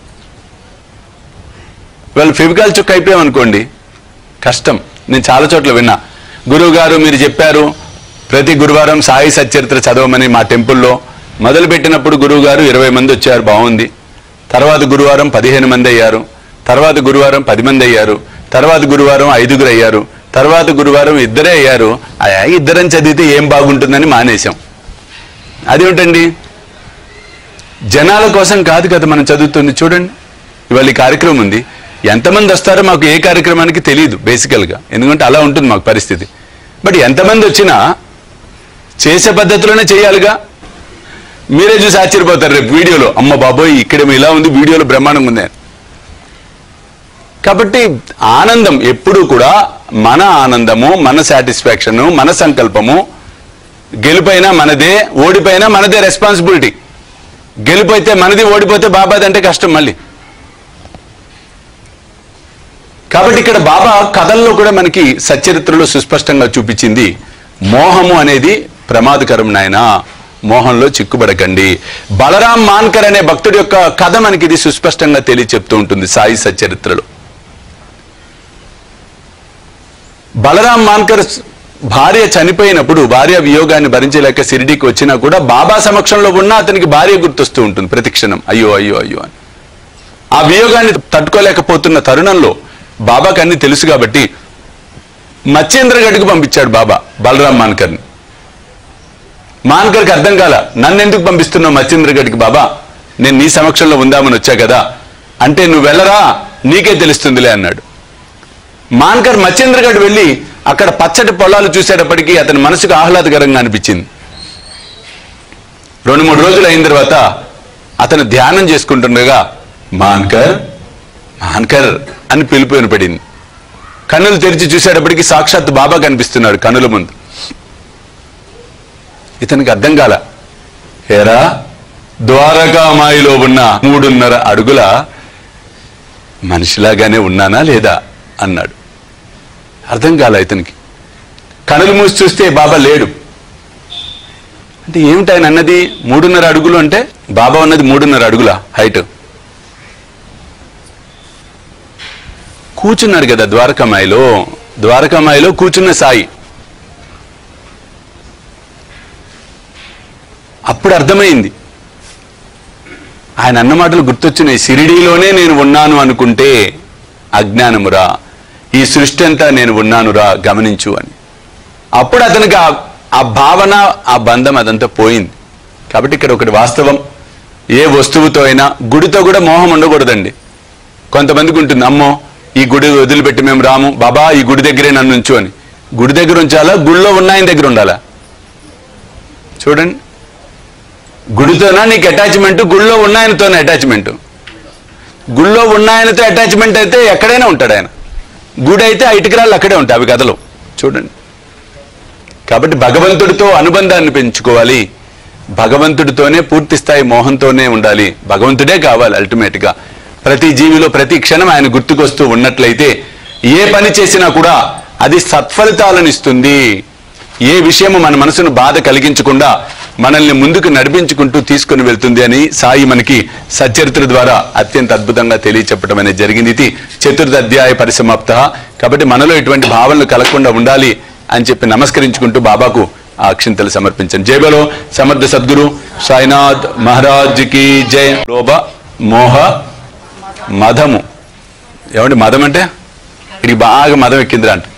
వాళ్ళు ఫెవికాల్ చుక్క అయిపోయామనుకోండి కష్టం నేను చాలా చోట్ల విన్నా గురువు గారు మీరు చెప్పారు ప్రతి గురువారం సాయి సచ్చరిత్ర చదవమని మా టెంపుల్లో మొదలుపెట్టినప్పుడు గురువు గారు ఇరవై మంది వచ్చారు బాగుంది తర్వాత గురువారం పదిహేను మంది అయ్యారు తర్వాత గురువారం పది మంది అయ్యారు తర్వాత గురువారం ఐదుగురు అయ్యారు తర్వాత గురువారం ఇద్దరే అయ్యారు అయ్యా ఇద్దరం చదివితే ఏం బాగుంటుందని మానేశాం అదేమిటండి జనాల కోసం కాదు కదా మనం చదువుతుంది చూడండి ఇవాళ ఈ కార్యక్రమం ఉంది ఎంతమంది వస్తారో మాకు ఏ కార్యక్రమానికి తెలియదు బేసికల్గా ఎందుకంటే అలా ఉంటుంది మాకు పరిస్థితి బట్ ఎంతమంది వచ్చినా చేసే పద్ధతిలోనే చేయాలిగా మీరే చూసి ఆశ్చర్యపోతారు రేపు వీడియోలో అమ్మ బాబోయ్ ఇక్కడేమో ఇలా ఉంది వీడియోలో బ్రహ్మాండంగా ఉంది అని. కాబట్టి ఆనందం ఎప్పుడూ కూడా మన ఆనందము మన సాటిస్ఫాక్షను మన సంకల్పము గెలుపైనా మనదే ఓడిపోయినా మనదే రెస్పాన్సిబిలిటీ గెలిపోతే మనది ఓడిపోతే బాబాది అంటే కష్టం మళ్ళీ కాబట్టి ఇక్కడ బాబా కథల్లో కూడా మనకి సచరిత్రలో సుస్పష్టంగా చూపించింది మోహము అనేది ప్రమాదకరం నాయన మోహంలో చిక్కుబడకండి బలరాం మాన్కర్ అనే భక్తుడి యొక్క కథ మనకి ఇది సుస్పష్టంగా తెలియ చెప్తూ ఉంటుంది సాయి సచరిత్రలో బలరాం మాన్కర్ భార్య చనిపోయినప్పుడు భార్య వియోగాన్ని భరించలేక సిరిడికి వచ్చినా కూడా బాబా సమక్షంలో ఉన్నా అతనికి భార్య గుర్తొస్తూ ఉంటుంది ప్రతిక్షణం అయ్యో అయ్యో అయ్యో అని ఆ వియోగాన్ని తట్టుకోలేకపోతున్న తరుణంలో బాబాకి అన్ని తెలుసు కాబట్టి మత్స్యేంద్రగఢ్కి పంపించాడు బాబా బలరాం మాన్కర్ని మాన్కర్కి అర్థం కాల నన్ను ఎందుకు పంపిస్తున్నావు మత్స్యేంద్రగఢ్కి బాబా నేను నీ సమక్షంలో ఉందామని వచ్చా కదా అంటే నువ్వు వెళ్ళరా నీకే తెలుస్తుందిలే అన్నాడు మాన్కర్ మత్స్యేంద్రగఢ్ వెళ్ళి అక్కడ పచ్చటి పొలాలు చూసేటప్పటికీ అతని మనసుకు ఆహ్లాదకరంగా అనిపించింది రెండు మూడు రోజులు అయిన తర్వాత అతను ధ్యానం చేసుకుంటుండగా మాన్కర్ మాన్కర్ అని పిలుపు వినపడింది కన్నులు తెరిచి చూసేటప్పటికి సాక్షాత్ బాబా కనిపిస్తున్నాడు కన్నుల ముందు ఇతనికి అర్థం కాల హేరా ద్వారకామాయిలో ఉన్న మూడున్నర అడుగుల మనిషిలాగానే ఉన్నానా లేదా అన్నాడు అర్థం కాల ఇతనికి కనులు మూసి చూస్తే బాబా లేడు అంటే ఏమిటి ఆయన అన్నది మూడున్నర అడుగులు అంటే బాబా ఉన్నది మూడున్నర అడుగుల హైట్ కూర్చున్నాడు కదా ద్వారకామాయిలో ద్వారకామాయిలో కూర్చున్న సాయి అప్పుడు అర్థమైంది ఆయన అన్న మాటలు గుర్తొచ్చినాయి సిరిడీలోనే నేను ఉన్నాను అనుకుంటే అజ్ఞానమురా ఈ సృష్టి అంతా నేను ఉన్నానురా గమనించు అని అప్పుడు అతనికి ఆ- ఆ భావన ఆ బంధం అదంతా పోయింది కాబట్టి ఇక్కడ ఒకటి వాస్తవం ఏ వస్తువుతో అయినా గుడితో కూడా మోహం ఉండకూడదండి కొంతమందికి ఉంటుంది అమ్మో ఈ గుడి వదిలిపెట్టి మేము రాము బాబా ఈ గుడి దగ్గరే నన్ను ఉంచు అని గుడి దగ్గర ఉంచాలా గుడిలో ఉన్న ఆయన దగ్గర ఉండాలా చూడండి గుడితోనా నీకు అటాచ్మెంట్ గుడిలో ఉన్న ఆయనతోనే అటాచ్మెంట్ గుడిలో ఉన్న ఆయనతో అటాచ్మెంట్ అయితే ఎక్కడైనా ఉంటాడు ఆయన గుడి అయితే ఆ ఇటుకరాళ్ళు అక్కడే ఉంటాయి అవి కథలు చూడండి కాబట్టి భగవంతుడితో అనుబంధాన్ని పెంచుకోవాలి భగవంతుడితోనే పూర్తి స్థాయి మోహంతోనే ఉండాలి భగవంతుడే కావాలి అల్టిమేట్ గా ప్రతి జీవిలో ప్రతి క్షణం ఆయన గుర్తుకొస్తూ ఉన్నట్లయితే ఏ పని చేసినా కూడా అది సత్ఫలితాలను ఇస్తుంది ఏ విషయము మన మనసును బాధ కలిగించకుండా మనల్ని ముందుకు నడిపించుకుంటూ తీసుకుని వెళ్తుంది అని సాయి మనకి సచరిత్ర ద్వారా అత్యంత అద్భుతంగా తెలియచెప్పడం అనేది జరిగింది ఇది చతుర్థ అధ్యాయ పరిసమాప్త కాబట్టి మనలో ఇటువంటి భావనలు కలగకుండా ఉండాలి అని చెప్పి నమస్కరించుకుంటూ బాబాకు ఆ అక్షింతలు సమర్పించండి జయబలో సమర్థ సద్గురు సాయినాథ్ మహారాజ్ కి జయ లోభ మోహ మదము ఏమండి మదం అంటే ఇది బాగా మదం ఎక్కిందిరా అంట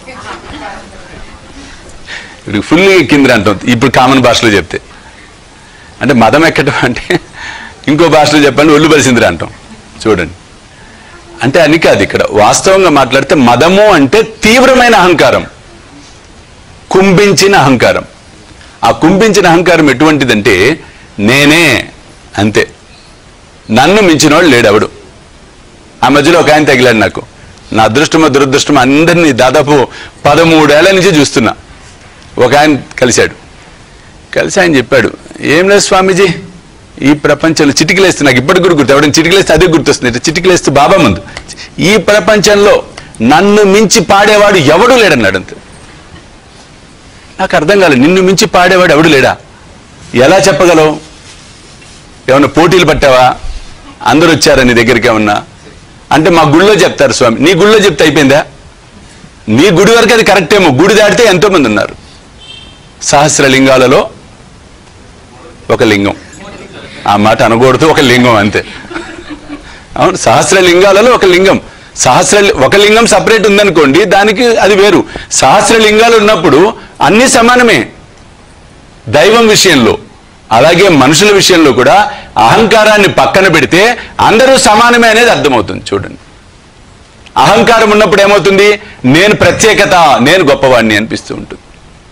ఇది ఫుల్ ఎక్కిందిరా అంటాం ఇప్పుడు కామన్ భాషలో చెప్తే అంటే మదం ఎక్కడం అంటే ఇంకో భాషలో చెప్పండి ఒళ్ళు పరిసిందిరా అంటాం చూడండి అంటే అని కాదు ఇక్కడ వాస్తవంగా మాట్లాడితే మదము అంటే తీవ్రమైన అహంకారం కుంభించిన అహంకారం ఆ కుంభించిన అహంకారం ఎటువంటిదంటే నేనే అంతే నన్ను మించినవాడు లేడు ఎవడు ఆ మధ్యలో ఒక ఆయన తగిలాడు నాకు నా అదృష్టమో దురదృష్టమో అందరినీ దాదాపు పదమూడేళ్ల నుంచి చూస్తున్నా ఒక ఆయన కలిశాడు కలిసి ఆయన చెప్పాడు ఏం లేదు స్వామీజీ ఈ ప్రపంచంలో చిటికలేస్తే నాకు ఇప్పటికి కూడా గుర్తు ఎవడైనా చిటికలేస్తే అదే గుర్తొస్తుంది ఇట్లా చిటికలేస్తే బాబా ముందు ఈ ప్రపంచంలో నన్ను మించి పాడేవాడు ఎవడు లేడన్నాడు అంతే నాకు అర్థం కాలేదు నిన్ను మించి పాడేవాడు ఎవడు లేడా ఎలా చెప్పగలవు ఏమన్నా పోటీలు పట్టావా అందరూ వచ్చారా నీ దగ్గరికి ఏమన్నా అంటే మా గుళ్ళో చెప్తారు స్వామి నీ గుళ్ళో చెప్తే అయిపోయిందా నీ గుడి వరకు అది కరెక్ట్ ఏమో గుడి దాటితే ఎంతో మంది ఉన్నారు సహస్ర లింగాలలో ఒక లింగం ఆ మాట అనకూడదు ఒక లింగం అంతే అవును సహస్ర లింగాలలో ఒక లింగం సహస్ర ఒక లింగం సపరేట్ ఉందనుకోండి దానికి అది వేరు సహస్ర లింగాలు ఉన్నప్పుడు అన్ని సమానమే దైవం విషయంలో అలాగే మనుషుల విషయంలో కూడా అహంకారాన్ని పక్కన పెడితే అందరూ సమానమే అనేది అర్థమవుతుంది చూడండి అహంకారం ఉన్నప్పుడు ఏమవుతుంది నేను ప్రత్యేకత నేను గొప్పవాడిని అనిపిస్తూ ఉంటుంది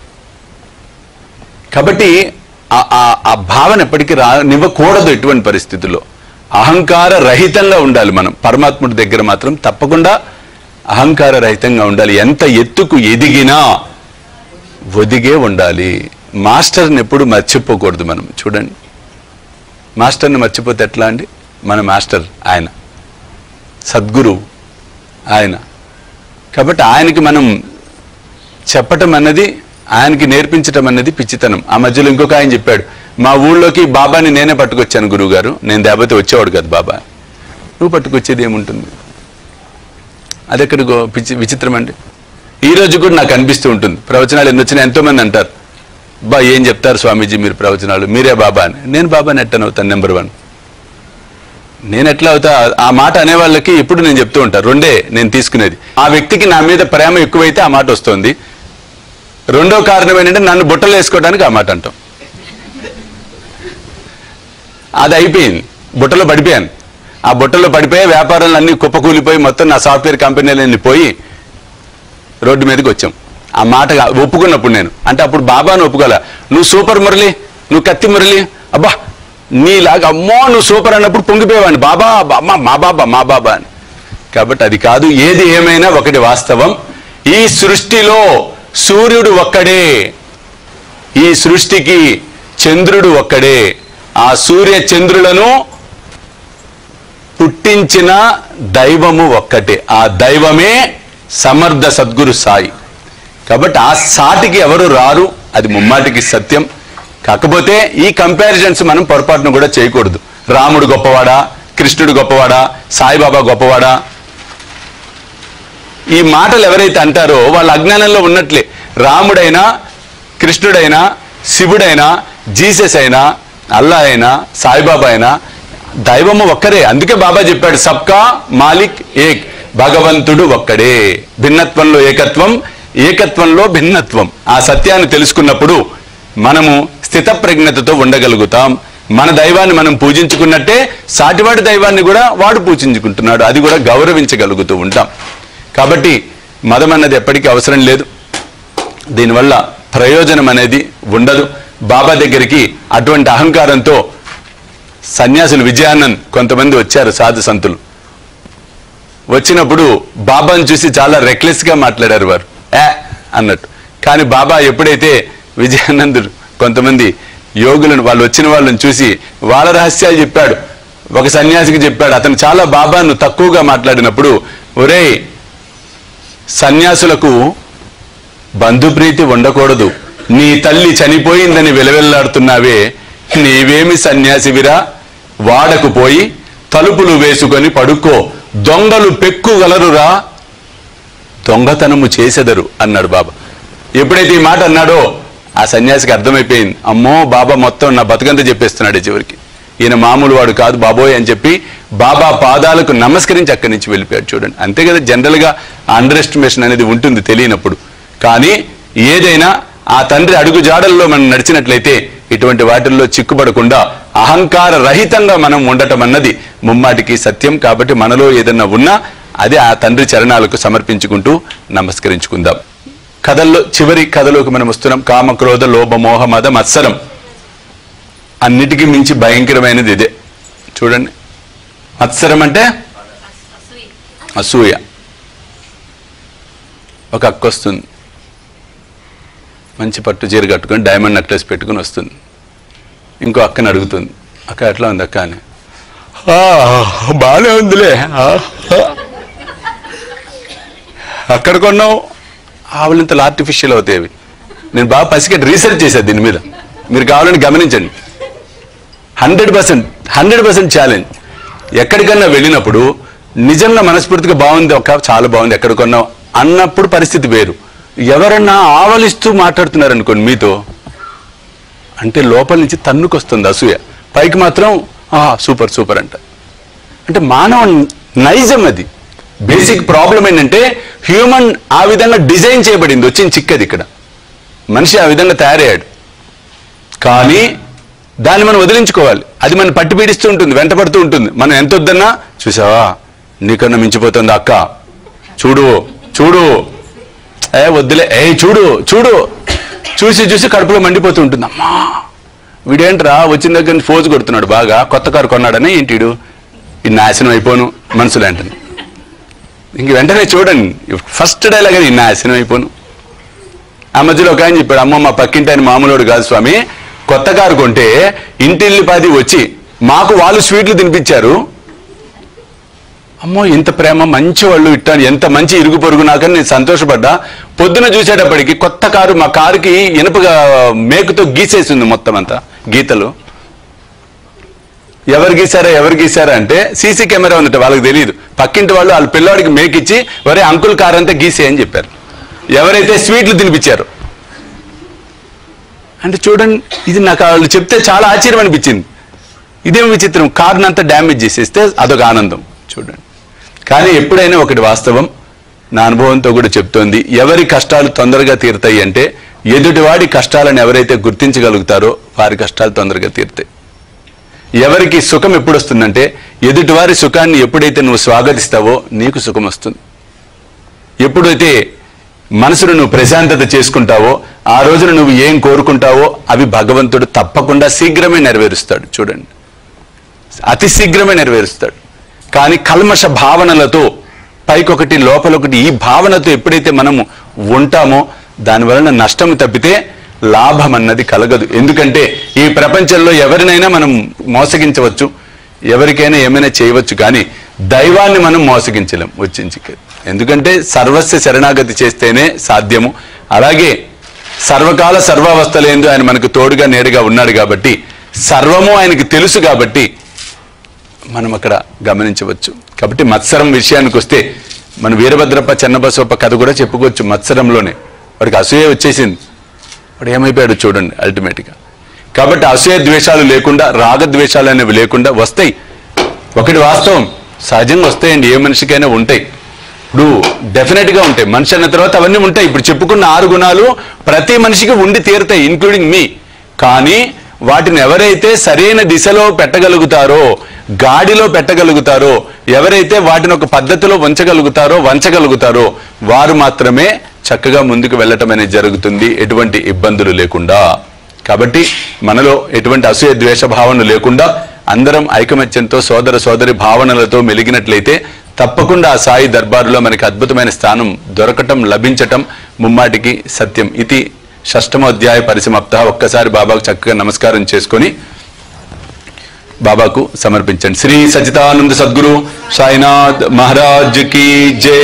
కాబట్టి ఆ- ఆ- ఆ భావన ఎప్పటికీ రానివ్వకూడదు ఎటువంటి పరిస్థితుల్లో అహంకార రహితంగా ఉండాలి మనం పరమాత్ముడి దగ్గర మాత్రం తప్పకుండా అహంకార రహితంగా ఉండాలి ఎంత ఎత్తుకు ఎదిగినా ఒదిగే ఉండాలి మాస్టర్ని ఎప్పుడు మర్చిపోకూడదు మనం చూడండి మాస్టర్ని మర్చిపోతే ఎట్లా అండి మన మాస్టర్ ఆయన సద్గురు ఆయన కాబట్టి ఆయనకి మనం చెప్పటం అన్నది ఆయనకి నేర్పించటం అన్నది పిచ్చితనం ఆ మధ్యలో ఇంకొక ఆయన చెప్పాడు మా ఊళ్ళోకి బాబాని నేనే పట్టుకొచ్చాను గురువు గారు నేను దేవత వచ్చేవాడు కదా బాబా నువ్వు పట్టుకొచ్చేది ఏముంటుంది అది ఎక్కడ గో- పిచ్చి విచిత్రం అండి ఈ రోజు కూడా నాకు అనిపిస్తూ ఉంటుంది ప్రవచనాలు ఎన్ని వచ్చినా ఎంతో మంది అంటారు బా ఏం చెప్తారు స్వామీజీ మీరు ప్రవచనాలు మీరే బాబా అని నేను బాబాని ఎట్టని అవుతాను నెంబర్ వన్ నేను ఎట్లా అవుతా ఆ మాట అనే వాళ్ళకి ఎప్పుడు నేను చెప్తూ ఉంటాను రెండే నేను తీసుకునేది ఆ వ్యక్తికి నా మీద ప్రేమ ఎక్కువైతే ఆ మాట వస్తుంది రెండో కారణం ఏంటంటే నన్ను బుట్టలు వేసుకోవడానికి ఆ మాట అంటాం అది అయిపోయింది బుట్టలో పడిపోయాను ఆ బుట్టలో పడిపోయి వ్యాపారాలు అన్ని కుప్పకూలిపోయి మొత్తం నా సాఫ్ట్వేర్ కంపెనీలన్నీ పోయి రోడ్డు మీదకి వచ్చాం ఆ మాట ఒప్పుకున్నప్పుడు నేను అంటే అప్పుడు బాబాను ఒప్పుకోలే నువ్వు సూపర్ మురళి నువ్వు కత్తి మురళి అబ్బా నీలాగా అమ్మో నువ్వు సూపర్ అన్నప్పుడు పొంగిపోయేవాడిని బాబా అమ్మా మా బాబా మా బాబా అని కాబట్టి అది కాదు ఏది ఏమైనా ఒకటి వాస్తవం ఈ సృష్టిలో సూర్యుడు ఒక్కడే ఈ సృష్టికి చంద్రుడు ఒక్కడే ఆ సూర్య చంద్రులను పుట్టించిన దైవము ఒక్కటే ఆ దైవమే సమర్థ సద్గురు సాయి కాబట్టి ఆ సాటికి ఎవరు రారు అది ముమ్మాటికి సత్యం కాకపోతే ఈ కంపారిజన్స్ మనం పొరపాటును కూడా చేయకూడదు రాముడు గొప్పవాడా కృష్ణుడు గొప్పవాడా సాయిబాబా గొప్పవాడా ఈ మాటలు ఎవరైతే అంటారో వాళ్ళ అజ్ఞానంలో ఉన్నట్లే రాముడైనా కృష్ణుడైనా శివుడైనా జీసస్ అయినా అల్లా అయినా సాయిబాబా అయినా దైవము ఒక్కరే అందుకే బాబా చెప్పాడు సబ్కా మాలిక్ ఏక్ భగవంతుడు ఒక్కడే భిన్నత్వంలో ఏకత్వం ఏకత్వంలో భిన్నత్వం ఆ సత్యాన్ని తెలుసుకున్నప్పుడు మనము స్థితప్రజ్ఞతతో ఉండగలుగుతాం మన దైవాన్ని మనం పూజించుకున్నట్టే సాటివాడి దైవాన్ని కూడా వాడు పూజించుకుంటున్నాడు అది కూడా గౌరవించగలుగుతూ ఉంటాం కాబట్టి మదం అన్నది ఎప్పటికీ అవసరం లేదు దీనివల్ల ప్రయోజనం అనేది ఉండదు బాబా దగ్గరికి అటువంటి అహంకారంతో సన్యాసులు విజయానంద్ కొంతమంది వచ్చారు సాధు సంతులు వచ్చినప్పుడు బాబాను చూసి చాలా రెక్లెస్ గా మాట్లాడారు వారు ఏ అన్నట్టు కానీ బాబా ఎప్పుడైతే విజయానందుడు కొంతమంది యోగులను వాళ్ళు వచ్చిన వాళ్ళని చూసి వాళ్ళ రహస్యాలు చెప్పాడు ఒక సన్యాసికి చెప్పాడు అతను చాలా బాబాను తక్కువగా మాట్లాడినప్పుడు ఒరేయ్ సన్యాసులకు బంధుప్రీతి ఉండకూడదు నీ తల్లి చనిపోయిందని వెలవెల్లాడుతున్నావే నీవేమి సన్యాసివిరా వాడకు పోయి తలుపులు వేసుకొని పడుకో దొంగలు పెక్కుగలరురా దొంగతనము చేసెదరు అన్నాడు బాబా ఎప్పుడైతే ఈ మాట అన్నాడో ఆ సన్యాసికి అర్థమైపోయింది అమ్మో బాబా మొత్తం నా బతుకంతా చెప్పేస్తున్నాడు చివరికి ఈయన మామూలు వాడు కాదు బాబోయ్ అని చెప్పి బాబా పాదాలకు నమస్కరించి అక్కడి నుంచి వెళ్ళిపోయాడు చూడండి అంతే కదా జనరల్ గా అండర్ ఎస్టిమేషన్ అనేది ఉంటుంది తెలియనప్పుడు కానీ ఏదైనా ఆ తండ్రి అడుగు జాడల్లో మనం నడిచినట్లయితే ఇటువంటి వాటిల్లో చిక్కుపడకుండా అహంకార రహితంగా మనం ఉండటం అన్నది ముమ్మాటికి సత్యం కాబట్టి మనలో ఏదన్నా ఉన్నా అదే ఆ తండ్రి చరణాలకు సమర్పించుకుంటూ నమస్కరించుకుందాం కథల్లో చివరి కథలోకి మనం వస్తున్నాం కామ క్రోధ లోభ మోహ మద మత్సరం అన్నిటికీ మించి భయంకరమైనది ఇదే చూడండి మత్సరం అంటే అసూయ ఒక అక్క వస్తుంది మంచి పట్టు చీర కట్టుకొని డైమండ్ నెక్లెస్ పెట్టుకుని వస్తుంది ఇంకో అక్కని అడుగుతుంది అక్క ఎట్లా ఉంది అక్క అని "ఆ, బాగానే ఉందిలే ఆ, ఆ." అక్కడ కొన్నావు ఆవులింతలు ఆర్టిఫిషియల్ అవుతాయి అవి నేను బాగా పసిగట్టి రీసెర్చ్ చేశాను దీని మీద మీరు కావాలని గమనించండి hundred percent hundred percent challenge ఎక్కడికన్నా వెళ్ళినప్పుడు నిజంగా మనస్ఫూర్తిగా బాగుంది ఒక చాలా బాగుంది ఎక్కడ కొన్నావు అన్నప్పుడు పరిస్థితి వేరు ఎవరన్నా ఆవలిస్తూ మాట్లాడుతున్నారు అనుకోండి మీతో అంటే లోపల నుంచి తన్నుకొస్తుంది అసూయ పైకి మాత్రం "ఆ, సూపర్ సూపర్ అంట అంటే మానవ నైజం అది బేసిక్ ప్రాబ్లం ఏంటంటే హ్యూమన్ ఆ విధంగా డిజైన్ చేయబడింది వచ్చిన చిక్కది ఇక్కడ మనిషి ఆ విధంగా తయారయ్యాడు కానీ దాన్ని మనం వదిలించుకోవాలి అది మనం పట్టి పీడిస్తూ ఉంటుంది వెంటపడుతూ ఉంటుంది మనం ఎంత వద్దన్నా చూసావా నీకన్నా మించిపోతుంది అక్క చూడు చూడు ఏ వద్దులే ఏ చూడు చూడు చూసి చూసి కడుపులో మండిపోతూ ఉంటుంది అమ్మా వీడేంట్రా వచ్చిన దగ్గర నుంచి ఫోజు కొడుతున్నాడు బాగా కొత్త కారు కొన్నాడని ఏంటిడు ఈ నాశనం అయిపోను మనసులో అంటుంది ఇంక వెంటనే చూడండి ఫస్ట్ డైలాగ్ అని నాశనం అయిపోను ఆ మధ్యలో ఒక ఆయన చెప్పాడు అమ్మ మా పక్కింటి ఆయన మామూలుడు కాదు స్వామి కొత్త కారు కొంటే ఇంటిల్లిపాది వచ్చి మాకు వాళ్ళు స్వీట్లు తినిపించారు అమ్మో ఇంత ప్రేమ మంచి వాళ్ళు ఇట్టాను ఎంత మంచి ఇరుగు పొరుగు నాకని నేను సంతోషపడ్డా పొద్దున చూసేటప్పటికి కొత్త కారు మా కారుకి ఇనుపగా మేకుతో గీసేసింది మొత్తం అంతా గీతలు ఎవరు గీసారా ఎవరు గీసారా అంటే సీసీ కెమెరా ఉందట వాళ్ళకి తెలియదు పక్కింటి వాళ్ళు వాళ్ళ పిల్లవాడికి మేకిచ్చి వరే అంకుల్ కార్ అంతా గీసే అని చెప్పారు ఎవరైతే స్వీట్లు తినిపించారు అంటే చూడండి ఇది నాకు వాళ్ళు చెప్తే చాలా ఆశ్చర్యం అనిపించింది ఇదేం విచిత్రం కార్ని అంతా డ్యామేజ్ చేసేస్తే అదొక ఆనందం చూడండి కానీ ఎప్పుడైనా ఒకటి వాస్తవం నా అనుభవంతో కూడా చెప్తోంది ఎవరి కష్టాలు తొందరగా తీరుతాయి అంటే ఎదుటివాడి కష్టాలను ఎవరైతే గుర్తించగలుగుతారో వారి కష్టాలు తొందరగా తీరుతాయి ఎవరికి సుఖం ఎప్పుడు వస్తుందంటే ఎదుటివారి సుఖాన్ని ఎప్పుడైతే నువ్వు స్వాగతిస్తావో నీకు సుఖం వస్తుంది ఎప్పుడైతే మనసును నువ్వు ప్రశాంతత చేసుకుంటావో ఆ రోజున నువ్వు ఏం కోరుకుంటావో అవి భగవంతుడు తప్పకుండా శీఘ్రమే నెరవేరుస్తాడు చూడండి అతి శీఘ్రమే నెరవేరుస్తాడు కానీ కల్మష భావనలతో పైకొకటి లోపలొకటి ఈ భావనతో ఎప్పుడైతే మనము ఉంటామో దాని వలన నష్టం తప్పితే లాభం అన్నది కలగదు ఎందుకంటే ఈ ప్రపంచంలో ఎవరినైనా మనం మోసగించవచ్చు ఎవరికైనా ఏమైనా చేయవచ్చు కానీ దైవాన్ని మనం మోసగించలేం వచ్చించి ఎందుకంటే సర్వస్వ శరణాగతి చేస్తేనే సాధ్యము అలాగే సర్వకాల సర్వావస్థలేందు ఆయన మనకు తోడుగా నేడుగా ఉన్నాడు కాబట్టి సర్వము ఆయనకి తెలుసు కాబట్టి మనం అక్కడ గమనించవచ్చు కాబట్టి మత్సరం విషయానికి వస్తే మన వీరభద్రప్ప చెన్నబసవప్ప కథ కూడా చెప్పుకోవచ్చు మత్సరంలోనే వాడికి అసూయ వచ్చేసింది వాడు ఏమైపోయాడు చూడండి అల్టిమేట్గా కాబట్టి అసూయ ద్వేషాలు లేకుండా రాగద్వేషాలు అనేవి లేకుండా వస్తాయి ఒకటి వాస్తవం సహజంగా వస్తాయండి ఏ మనిషికైనా ఉంటాయి ఇప్పుడు డెఫినెట్ గా ఉంటాయి మనిషి అన్న తర్వాత అవన్నీ ఉంటాయి ఇప్పుడు చెప్పుకున్న ఆరు గుణాలు ప్రతి మనిషికి ఉండి తీరుతాయి ఇన్క్లూడింగ్ మీ కానీ వాటిని ఎవరైతే సరైన దిశలో పెట్టగలుగుతారో గాడిలో పెట్టగలుగుతారో ఎవరైతే వాటిని ఒక పద్ధతిలో ఉంచగలుగుతారో వంచగలుగుతారో వారు మాత్రమే చక్కగా ముందుకు వెళ్ళటం అనేది జరుగుతుంది ఎటువంటి ఇబ్బందులు లేకుండా కాబట్టి మనలో ఎటువంటి అసూయ ద్వేష భావన లేకుండా అందరం ఐకమత్యంతో సోదర సోదరి భావనలతో మెలిగినట్లయితే తప్పకుండా ఆ సాయి దర్బారులో మనకి అద్భుతమైన స్థానం దొరకటం లభించటం ముమ్మాటికి సత్యం ఇది షష్టమోధ్యాయ పరిసమాప్త ఒక్కసారి బాబాకు చక్కగా నమస్కారం చేసుకొని బాబాకు సమర్పించండి శ్రీ సచితానంద సద్గురు సాయినాథ్ మహారాజ్ కి జై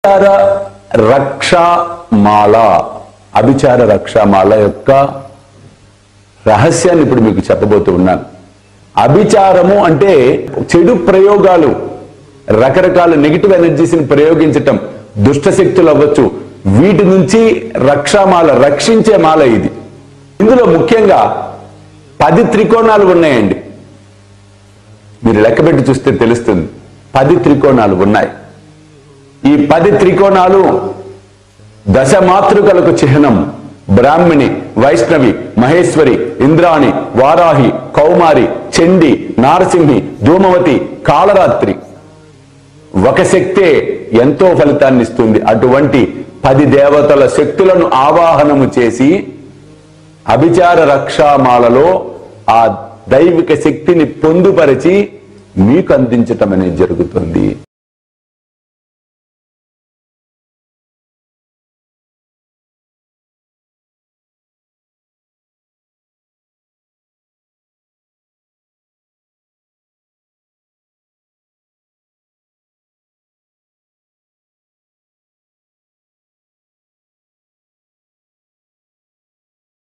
రక్షమాల అభిచార రక్షమాల యొక్క రహస్యాన్ని ఇప్పుడు మీకు చెప్పబోతూ ఉన్నాను అభిచారము అంటే చెడు ప్రయోగాలు రకరకాల నెగిటివ్ ఎనర్జీస్ని ప్రయోగించటం దుష్ట శక్తులు అవ్వచ్చు వీటి నుంచి రక్షామాల రక్షించే మాల ఇది ఇందులో ముఖ్యంగా పది త్రికోణాలు ఉన్నాయండి మీరు లెక్కబెట్టి చూస్తే తెలుస్తుంది పది త్రికోణాలు ఉన్నాయి ఈ పది త్రికోణాలు దశ మాతృకలకు చిహ్నం బ్రాహ్మిణి వైష్ణవి మహేశ్వరి ఇంద్రాణి వారాహి కౌమారి చండి నారసింహి ధూమవతి కాళరాత్రి ఒక శక్తే ఎంతో ఫలితాన్ని ఇస్తుంది అటువంటి పది దేవతల శక్తులను ఆవాహనము చేసి అభిచార రక్షామాలలో ఆ దైవిక శక్తిని పొందుపరిచి మీకు అందించటం అనేది జరుగుతుంది